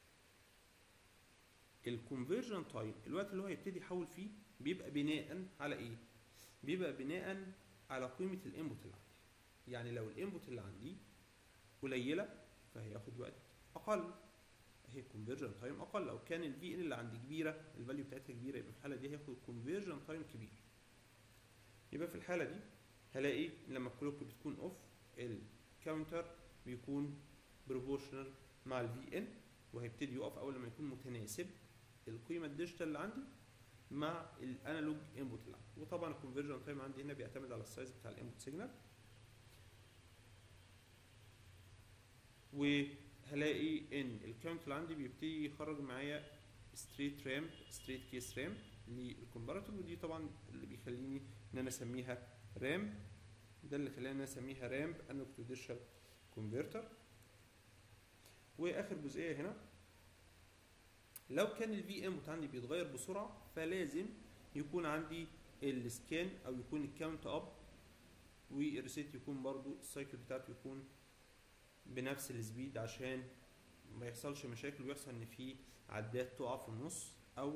الكونفرجن تايم الوقت اللي هو هيبتدي يحول فيه بيبقى بناء على ايه بيبقى بناء على قيمه الانبوت اللي عندي يعني لو الانبوت اللي عندي قليله فهياخد وقت اقل هي كونفرجن تايم اقل لو كان الفي ان اللي عندي كبيره الفاليو بتاعتها كبيره يبقى في الحاله دي هياخد كونفرجن تايم كبير يبقى في الحاله دي هلاقي لما الكلوك بتكون اوف الكاونتر بيكون بروبورشنال مع الفي ان وهيبتدي يقف اول لما يكون متناسب القيمه الديجيتال اللي عندي مع الانالوج انبوت اللي عندي وطبعا الكونفرجن تايم عندي هنا بيعتمد على السايز بتاع الانبوت سيجنال وهلاقي ان الكاونت اللي عندي بيبتدي يخرج معايا ستريت رامب ستريت كيس رامب للكومباراتور ودي طبعا اللي بيخليني ان انا اسميها رامب ده اللي خلاني ان انا اسميها رامب انالوج تو ديجيتال كونفرتر واخر جزئيه هنا لو كان الفي انبوت عندي بيتغير بسرعه فلازم يكون عندي السكان او يكون الكاونت اب والريسيت يكون برضو السايكل بتاعته يكون بنفس السبيد عشان ما يحصلش مشاكل ويحصل ان في عدات تقع في النص او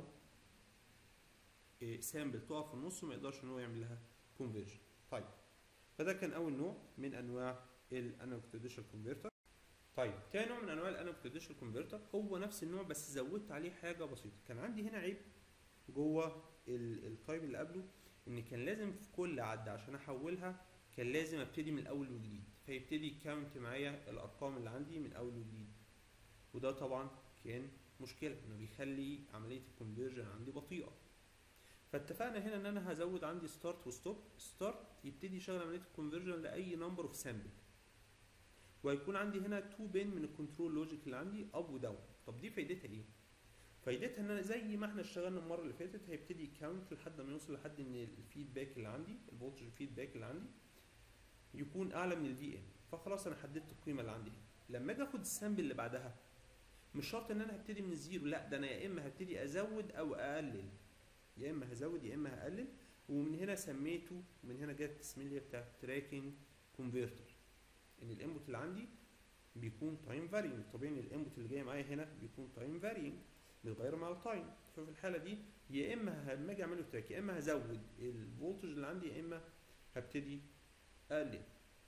سامبل تقع في النص وما يقدرش ان هو يعمل لها كونفرجن طيب فده كان اول نوع من انواع الانالوج تو ديجيتال كونفرتر طيب تاني نوع من انواع الانالوج تو ديجيتال كونفرتر هو نفس النوع بس زودت عليه حاجه بسيطه كان عندي هنا عيب جوه التايب اللي قبله ان كان لازم في كل عده عشان احولها كان لازم ابتدي من الاول وجديد فيبتدي يكاونت معايا الارقام اللي عندي من اول وجديد وده طبعا كان مشكله انه بيخلي عمليه الكونفرجن عندي بطيئه فاتفقنا هنا ان انا هزود عندي ستارت وستوب ستارت يبتدي يشغل عمليه الكونفرجن لاي نمبر اوف سامبل وهيكون عندي هنا تو بين من الكنترول لوجيك اللي عندي اب وداون طب دي فايدتها ايه فايدتها ان انا زي ما احنا اشتغلنا المره اللي فاتت هيبتدي يكاونت لحد ما يوصل لحد ان الفيدباك اللي عندي الفولتج فيدباك اللي عندي يكون اعلى من الفي ان فخلاص انا حددت القيمه اللي عندي هنا لما اجي اخد السامبل اللي بعدها مش شرط ان انا هبتدي من الزيرو لا ده انا يا اما هبتدي ازود او اقلل يا اما هزود يا اما هقلل ومن هنا سميته ومن هنا جت التسميه اللي بتاعت تراكنج كونفرتر ان الانبوت اللي عندي بيكون تايم فارينج طبيعي ان الانبوت اللي جاي معايا هنا بيكون تايم فارينج بيتغير مع التايم ففي الحاله دي يا اما لما اجي اعمل له تراك يا اما هزود الفولتج اللي عندي يا اما هبتدي اقلل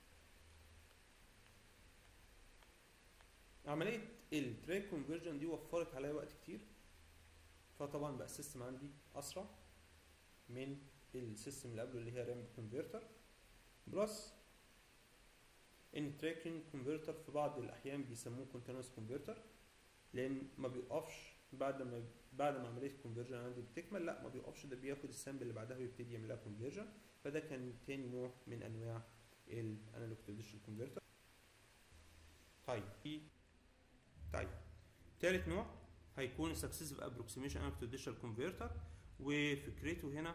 عمليه التراك كونفرجن دي وفرت عليا وقت كتير فطبعا بقى السيستم عندي اسرع من السيستم اللي قبله اللي هي رام كونفرتر بلس ان التراكنج كونفرتر في بعض الاحيان بيسموه كونتينوس كونفرتر لان ما بيقفش بعد ما بعد ما عمليه الكونفرجن عندي بتكمل لا ما بيقفش ده بياخد السامبل اللي بعدها ويبتدي يعمل لها كونفرجن فده كان تاني نوع من انواع الانالوج تو ديجيتال كونفرتر طيب في طيب تالت نوع هيكون سكسيسيف ابروكسيميشن انالوج تو ديجيتال كونفرتر وفكرته هنا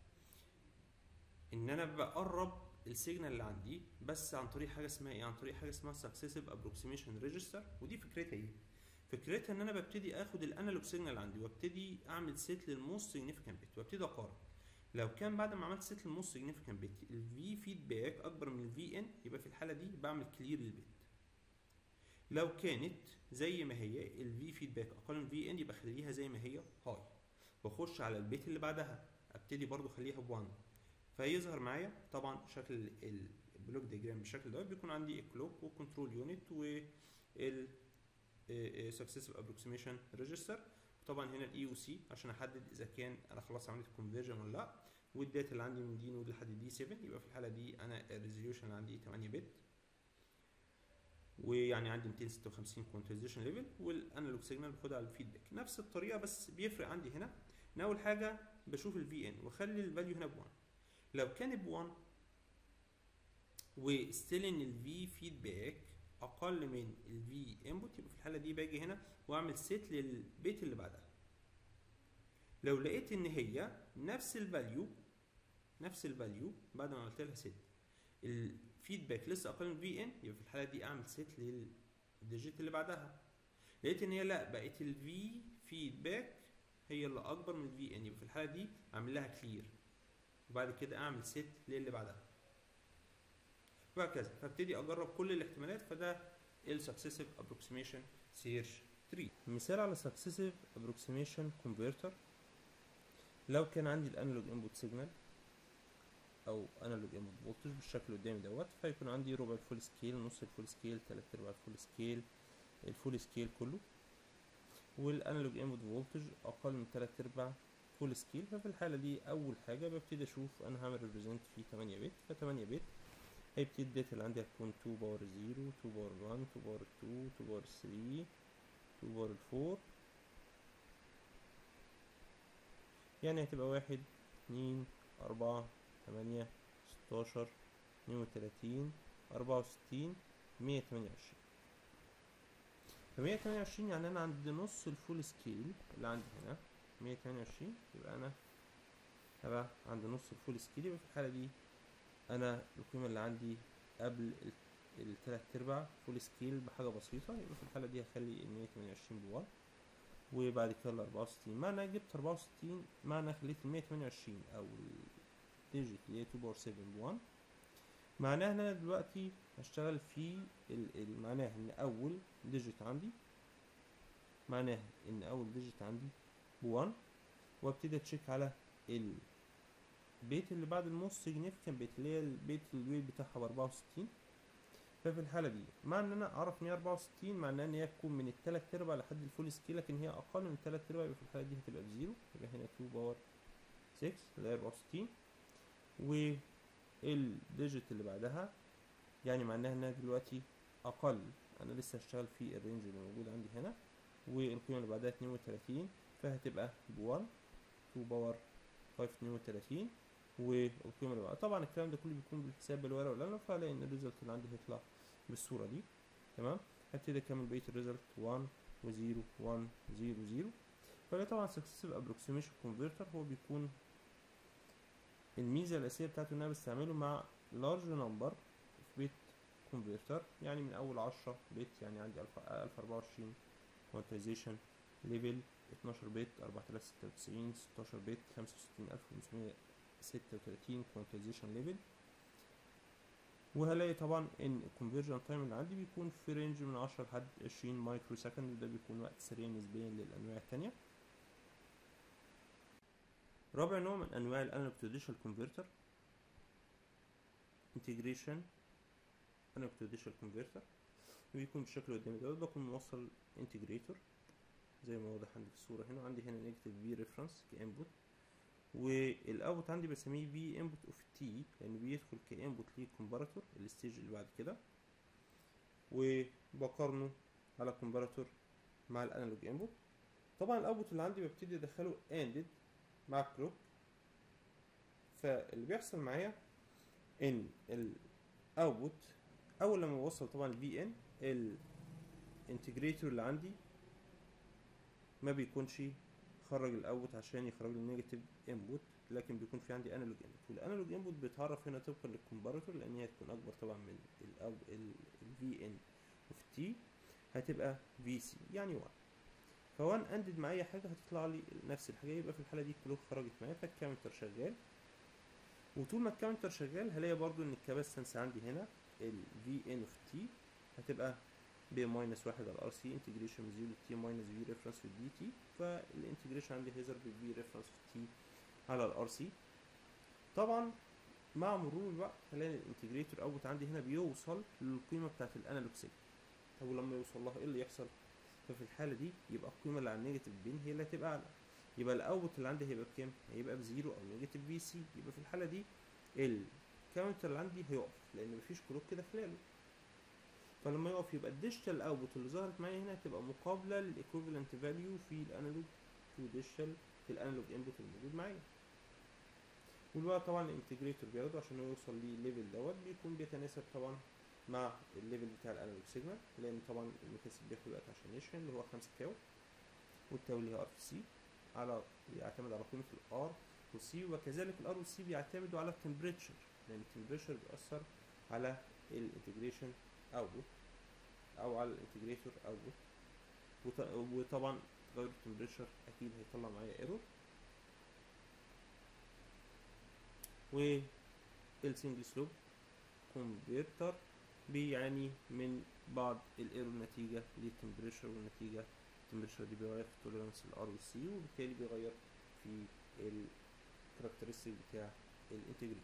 ان انا بقرب السيجنال اللي عندي بس عن طريق حاجه اسمها ايه عن طريق حاجه اسمها سكسيسيف ابروكسيميشن ريجستر ودي فكرتها ايه فكرتها ان انا ببتدي اخد الانالوج سيجنال اللي عندي وابتدي اعمل سيت للموست سيجنيفيكانت بت وابتدي اقارن لو كان بعد ما عملت سيت للموست سيجنيفيكانت بت الفي فيدباك اكبر من الفي ان يبقى في الحاله دي بعمل كلير للبت لو كانت زي ما هي الفي فيدباك اقل من الفي ان يبقى خليها زي ما هي هاي واخش على البيت اللي بعدها ابتدي برضو اخليها ب1 فيظهر معايا طبعا شكل البلوك ديجرام بالشكل ده بيكون عندي الكلوك والكنترول يونت وال سكسيسيف ابروكسيميشن ريجستر طبعا هنا الاي او سي عشان احدد اذا كان انا خلاص عملت كونفرجن ولا لا والداتا اللي عندي من دي نود لحد دي 7 يبقى في الحاله دي انا الريزوليوشن عندي 8 بت ويعني عندي 256 كوانتايزيشن ليفل والانالوج سيجنال باخدها على الفيدباك نفس الطريقه بس بيفرق عندي هنا ان اول حاجه بشوف الفي ان واخلي الفاليو هنا ب1 لو كان ب1 وستيل ان الفي فيدباك اقل من الفي انبوت يبقى في الحاله دي باجي هنا واعمل سيت للبيت اللي بعدها لو لقيت ان هي نفس الفاليو نفس الفاليو بعد ما عملت لها سيت الفيدباك لسه اقل من في ان يبقى في الحاله دي اعمل سيت للديجيت اللي بعدها لقيت ان هي لا بقت الفي فيدباك هي اللي اكبر من الفي ان يبقى في الحاله دي اعمل لها كلير وبعد كده اعمل سيت للي بعدها وهكذا فابتدي اجرب كل الاحتمالات فده السكسيسيف ابروكسيميشن سيرش تري مثال على سكسيسيف ابروكسيميشن كونفرتر لو كان عندي الانالوج انبوت سيجنال او انالوج انبوت فولتج بالشكل اللي قدامي دوت فيكون عندي ربع الفول سكيل نص الفول سكيل تلات ارباع الفول سكيل الفول سكيل كله والانالوج انبوت فولتج اقل من تلات ارباع فول سكيل ففي الحاله دي اول حاجه ببتدي اشوف انا هعمل ريبريزنت في 8 بت ف 8 بت هيبتدي الداتا اللي عندي هتكون 2 باور 0 2 باور 1 2 باور 2 2 باور 3 2 باور 4 يعني هتبقى واحد اتنين أربعة تمانية ستاشر اتنين وتلاتين أربعة وستين مية تمانية وعشرين فمية تمانية وعشرين يعني أنا عند نص الفول سكيل اللي عندي هنا مية تمانية وعشرين يبقى أنا هبقى عند نص الفول سكيل يبقى في الحالة دي أنا القيمة اللي عندي قبل ال- التلات أرباع فول سكيل بحاجة بسيطة يبقى في الحالة دي هخلي المية تمانية وعشرين بواحد وبعد كده ال 64 معنى جبت 64 معنى خليت ال 128 او الديجيت اللي هي 2 باور 7 ب 1 معناها ان انا دلوقتي هشتغل في ال- ال- معناها ان اول ديجيت عندي معناها ان اول ديجيت عندي ب 1 وابتدي اتشيك على البيت اللي بعد الموست سيجنيفيكانت بيت اللي هي البيت الويت بتاعها ب 64 ففي الحالة دي مع ان انا اعرف 164 معناه ان هي تكون من التلات ارباع لحد الفول سكيل لكن هي اقل من التلات ارباع يبقى في الحالة دي هتبقى بزيرو يبقى هنا 2 باور 6 اللي هي 64 والديجيت اللي بعدها يعني معناها انها دلوقتي اقل انا لسه هشتغل في الرينج اللي موجود عندي هنا والقيمة اللي بعدها 32 فهتبقى ب 1 2 باور 5 32 والقيمة اللي بعدها طبعا الكلام ده كله بيكون بالحساب بالورقة والقلم فهلاقي ان الريزلت اللي عندي هيطلع بالصورة دي تمام هبتدي اكمل بقية الريزلت 1 و 0 1 0 0 فده طبعا successive approximation converter هو بيكون الميزة الأساسية بتاعته إن أنا بستعمله مع large number of bit converter يعني من أول 10 بت يعني عندي 1024 quantization level 12 بت 4096 16 بت 65536 quantization level وهلاقي طبعا ان الكونفرجن تايم اللي عندي بيكون في رينج من 10 لحد 20 مايكرو سكند وده بيكون وقت سريع نسبيا للانواع التانية رابع نوع من انواع الانالوج تو ديجيتال كونفرتر انتجريشن انالوج تو ديجيتال كونفرتر بيكون بالشكل اللي قدامي دوت بكون موصل انتجريتور زي ما واضح عندي في الصورة هنا عندي هنا نيجاتيف في ريفرنس كانبوت والاوتبوت عندي بسميه بي انبوت اوف تي لان بيدخل كانبوت للكمباراتور الستيج اللي بعد كده وبقارنه على كومباراتور مع الانالوج انبوت طبعا الاوتبوت اللي عندي ببتدي ادخله اندد مع كلوك فاللي بيحصل معايا ان الاوتبوت اول لما بوصل طبعا الفي ان الانتجريتور اللي عندي ما بيكونش خرج الاوتبوت عشان يخرج لي نيجاتيف انبوت لكن بيكون في عندي انالوج انبوت والانالوج انبوت بيتعرف هنا طبقا للكمباراتور لان هي تكون اكبر طبعا من الفي ان اوف تي هتبقى في سي يعني 1 ف1 اندد مع اي حاجه هتطلع لي نفس الحاجه يبقى في الحاله دي الكلوك خرجت معايا فالكاونتر شغال وطول ما الكاونتر شغال هلاقي برضو ان الكاباسيتنس عندي هنا الفي ان اوف تي هتبقى ب ماينس واحد على ار سي انتجريشن من زيرو تي ماينس في ريفرنس في الدي تي فالانتجريشن عندي هيظهر بالفي ريفرنس في تي على الار سي طبعا مع مرور الوقت هلاقي الانتجريتور اوت عندي هنا بيوصل للقيمه بتاعت الانالوج سيجنال طب ولما يوصل لها ايه اللي يحصل ففي الحاله دي يبقى القيمه اللي على النيجاتيف بين هي اللي هتبقى اعلى يبقى الاوت اللي عندي هيبقى بكام هيبقى بزيرو او نيجاتيف في سي يبقى في الحاله دي الكاونتر اللي عندي هيقف لان مفيش كلوك كده خلاله فلما يقف يبقى الديجيتال اوتبوت اللي ظهرت معايا هنا هتبقى مقابله للايكوفالنت فاليو في الانالوج تو ديجيتال في الانالوج انبوت الموجود معايا والوقت طبعا الانتجريتور بياخده عشان هو يوصل للليفل دوت بيكون بيتناسب طبعا مع الليفل بتاع الانالوج سيجنال لان طبعا المكاسب بياخد وقت عشان يشحن اللي هو 5 كاو والتاو اللي هي ار في سي على بيعتمد على قيمه الار والسي وكذلك الار والسي بيعتمدوا على التمبريتشر لان التمبريتشر بيأثر على الانتجريشن اوتبوت او على الانتجريتور اوتبوت وطبعا تغير التمبريتشر اكيد هيطلع معايا ايرور والسنجل سلوب كونفرتر بيعاني من بعض الايرور نتيجة للتمبريتشر والنتيجة التمبريتشر دي بيغير في التوليرانس الار والسي وبالتالي بيغير في الكاركترستيك بتاع الانتجريتي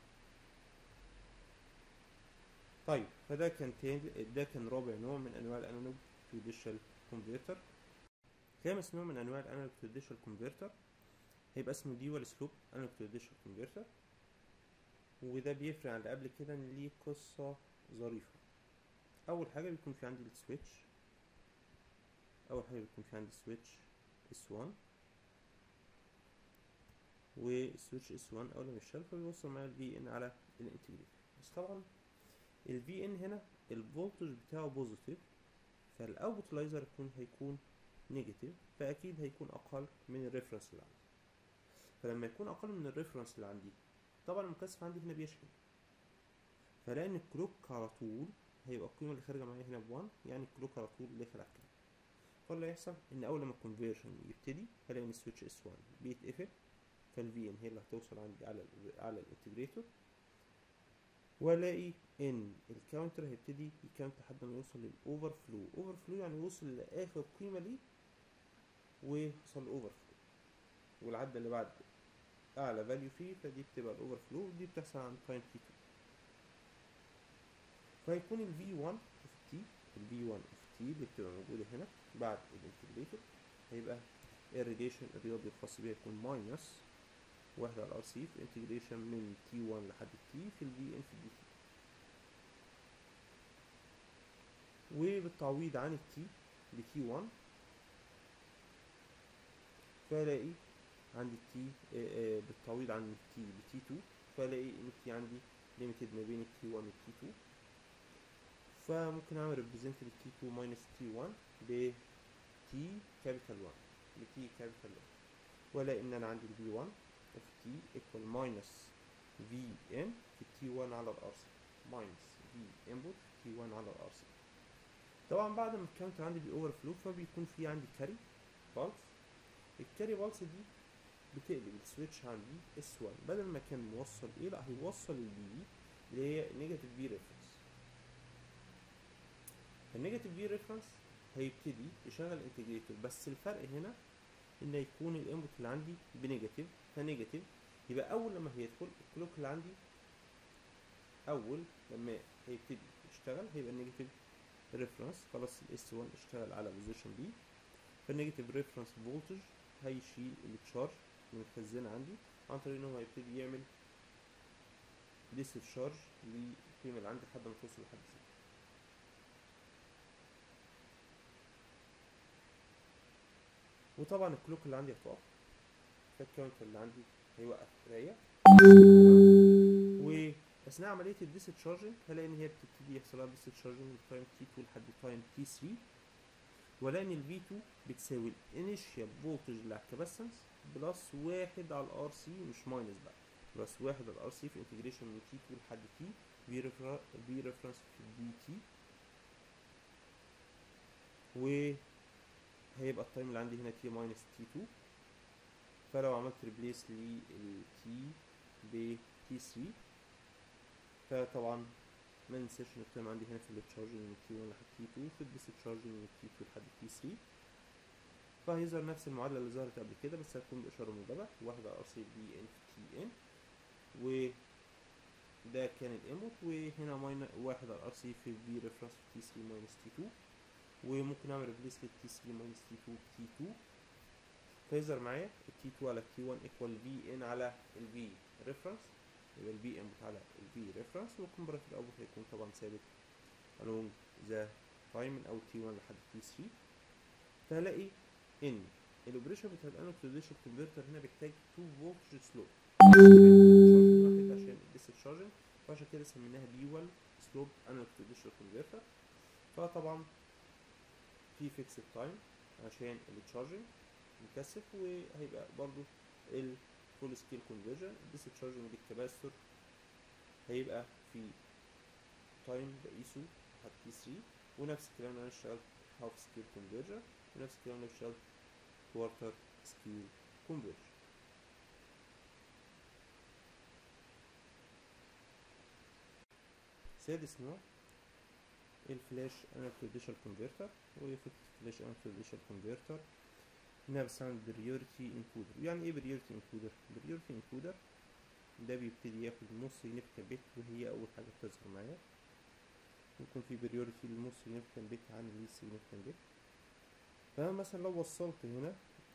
طيب فده كان تاني ده كان رابع نوع من انواع الانالوج تو ديجيتال كونفرتر خامس نوع من انواع الانالوج تو ديجيتال كونفرتر هيبقى اسمه ديوال سلوب انالوج تو ديجيتال كونفرتر وده بيفرق عن اللي قبل كده ان ليه قصة ظريفة اول حاجة بيكون في عندي السويتش اول حاجة بيكون في عندي سويتش اس 1 والسويتش اس 1 اول ما يشتغل فبيوصل معايا الفي ان على الانتجريتور بس طبعا الفي ان هنا الفولتج بتاعه بوزيتيف فالاوتلايزر يكون هيكون نيجاتيف فاكيد هيكون اقل من الريفرنس اللي عندي فلما يكون اقل من الريفرنس اللي عندي طبعا المكثف عندي هنا بيشحن فلاقي ان الكلوك على طول هيبقى القيمه اللي خارجه معايا هنا ب1 يعني الكلوك على طول داخل على الكلام فاللي هيحصل ان اول لما الكونفرجن يبتدي هلاقي ان السويتش اس 1 بيتقفل فالفي ان هي اللي هتوصل عندي على ال على الانتجريتور والاقي ان الكاونتر هيبتدي يكاونت لحد ما يوصل للاوفر فلو اوفر فلو يعني يوصل لاخر قيمه ليه ويوصل لاوفر فلو والعدة اللي بعد اعلى فاليو فيه فدي بتبقى الاوفر فلو ودي بتحصل عند تايم تي 2 فيكون ال V1 اوف T ال V1 اوف T اللي بتبقى موجودة هنا بعد الانتجريتور هيبقى الريليشن الرياضي الخاص بيها يكون ماينس واحد على ار سي في انتجريشن من تي 1 لحد تي في الفي ان في الدي تي وبالتعويض عن التي بتي 1 فالاقي عندي التي بالتعويض عن التي بتي 2 فالاقي ان التي عندي ليميتد ما بين التي 1 والتي 2 فممكن اعمل ريبريزنت للتي 2 ماينس تي 1 ب تي كابيتال 1 بتي كابيتال 1 والاقي ان انا عندي الفي 1 اوف تي ايكوال ماينس في ان في تي 1 على الار سي ماينس في انبوت تي 1 على الار سي طبعا بعد ما الكاونتر عندي بيوفر فلو فبيكون في عندي كاري بالس الكاري بالس دي بتقلب السويتش عندي اس 1 بدل ما كان موصل ايه لا هيوصل البي اللي هي نيجاتيف في ريفرنس النيجاتيف في ريفرنس هيبتدي يشغل الانتجريتور بس الفرق هنا ان يكون الانبوت اللي عندي بنيجاتيف فنيجاتيف يبقى اول لما هيدخل الكلوك اللي عندي اول لما هيبتدي يشتغل هيبقى النيجاتيف ريفرنس خلاص الاس 1 اشتغل على بوزيشن بي فالنيجاتيف ريفرنس فولتج هيشيل التشارج المتخزنة عندي عن طريق ان هو هيبتدي يعمل ديسشارج للقيمة اللي عندي لحد ما توصل لحد صفر وطبعا الكلوك اللي عندي هتقف فالكاونتر اللي عندي هيوقف قراية واثناء عملية الديسشارجنج هلاقي ان هي بتبتدي يحصل لها ديسشارجنج من تايم تي 2 لحد تايم تي 3 والاقي ان الفي 2 بتساوي الانيشال فولتج اللي على الكاباسنس بلس واحد على الار سي مش ماينس بقى بلس واحد على الار سي في انتجريشن من تي 2 لحد تي في في ريفرنس في الدي تي وهيبقى التايم اللي عندي هنا تي ماينس تي 2 فلو عملت ريبليس للتي ب تي 3 فطبعا ما ننساش ان التايم عندي هنا في التشارجنج من تي 1 لحد تي 2 في الديسشارجنج من تي 2 لحد تي 3 فهيظهر نفس المعادلة اللي ظهرت قبل كده بس هتكون بإشارة موجبة واحد على ار سي بي ان في تي ان وده كان الانبوت وهنا ماين واحد على ار سي في في ريفرنس في تي 3 ماينس تي 2 وممكن اعمل ريبليس للتي 3 ماينس تي 2 تي 2 فيظهر معايا التي 2 على التي 1 ايكوال في ان على الفي ريفرنس يبقى الفي انبوت على الفي ريفرنس والكومباراتيف اوتبوت هيكون طبعا ثابت along the time من اول تي 1 لحد تي 3 فهلاقي ان الاوبريشن بتاع الانالوج تو ديجيتال كونفرتر هنا بيحتاج 2 فولتج سلوب عشان الديسشارجنج فعشان كده سميناها ديوال سلوب انالوج تو ديجيتال كونفرتر فطبعا في فيكسد تايم عشان التشارجنج مكثف وهيبقى برضو الفول سكيل كونفرجن الديسشارجنج بالكباستور هيبقى في تايم بقيسه لحد تي 3 ونفس الكلام لو انا اشتغلت هاف سكيل كونفرجن ونفس الكلام لو اشتغلت كوارتر سكيل كونفرجن سادس نوع الفلاش انالوج ديجيتال كونفرتر وفكرة الفلاش انالوج ديجيتال كونفرتر انها بتستعمل بريورتي انكودر يعني ايه بريورتي انكودر بريورتي انكودر ده بيبتدي ياخد نص significant بت وهي اول حاجه بتظهر معايا يكون في بريورتي للنص significant بت عن ال significant بت فانا مثلا لو وصلت هنا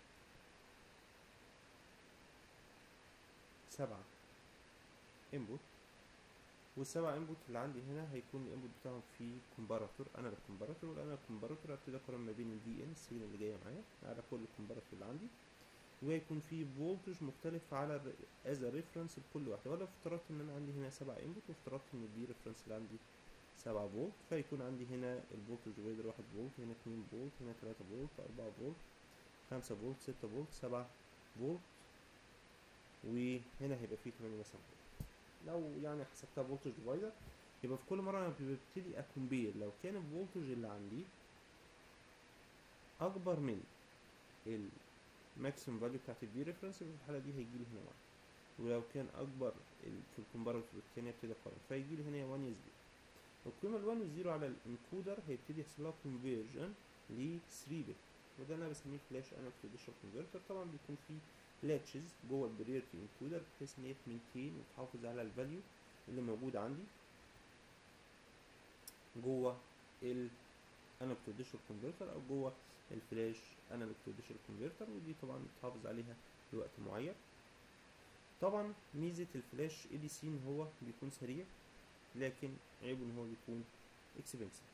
سبعة انبوت والسبع انبوت اللي عندي هنا هيكون الانبوت بتاعهم في كومباراتور انا الكومباراتور وانا الكومباراتور ابتدي اقارن ما بين الدي ان السيجنال اللي جايه معايا على كل الكومباراتور اللي عندي وهيكون في فولتج مختلف على از ريفرنس لكل واحده ولا افترضت ان انا عندي هنا سبع انبوت وافترضت ان الدي ريفرنس اللي عندي سبعة فولت فيكون عندي هنا الفولتج ديفايدر واحد فولت هنا اتنين فولت هنا تلاتة فولت أربعة فولت خمسة فولت ستة فولت سبعة فولت وهنا هيبقى فيه تمانية مثلا فولت لو يعني حسبتها فولتج ديفايدر يبقى في كل مرة أنا ببتدي أكمبير لو كان الفولتج اللي عندي أكبر من الماكسيمم فاليو بتاعت الدي ريفرنس في الحالة دي هيجيلي هنا 1 ولو كان أكبر في الكومباراتور التاني ابتدي أقارن فيجيلي هنا يا 1 يا 0 القيمة ال 1 و 0 على الانكودر هيبتدي يحصل لها كونفيرجن ل 3 بت وده انا بسميه فلاش انالوج ديجيتال كونفرتر طبعا بيكون فيه لاتشز جوه البريورتي انكودر بحيث ان هي تمنتين وتحافظ على الفاليو اللي موجود عندي جوه ال انالوج ديجيتال كونفرتر او جوه الفلاش انالوج ديجيتال كونفرتر ودي طبعا بتحافظ عليها لوقت معين طبعا ميزة الفلاش اي دي سي ان هو بيكون سريع لكن عيبه ان هو بيكون اكسبنسيف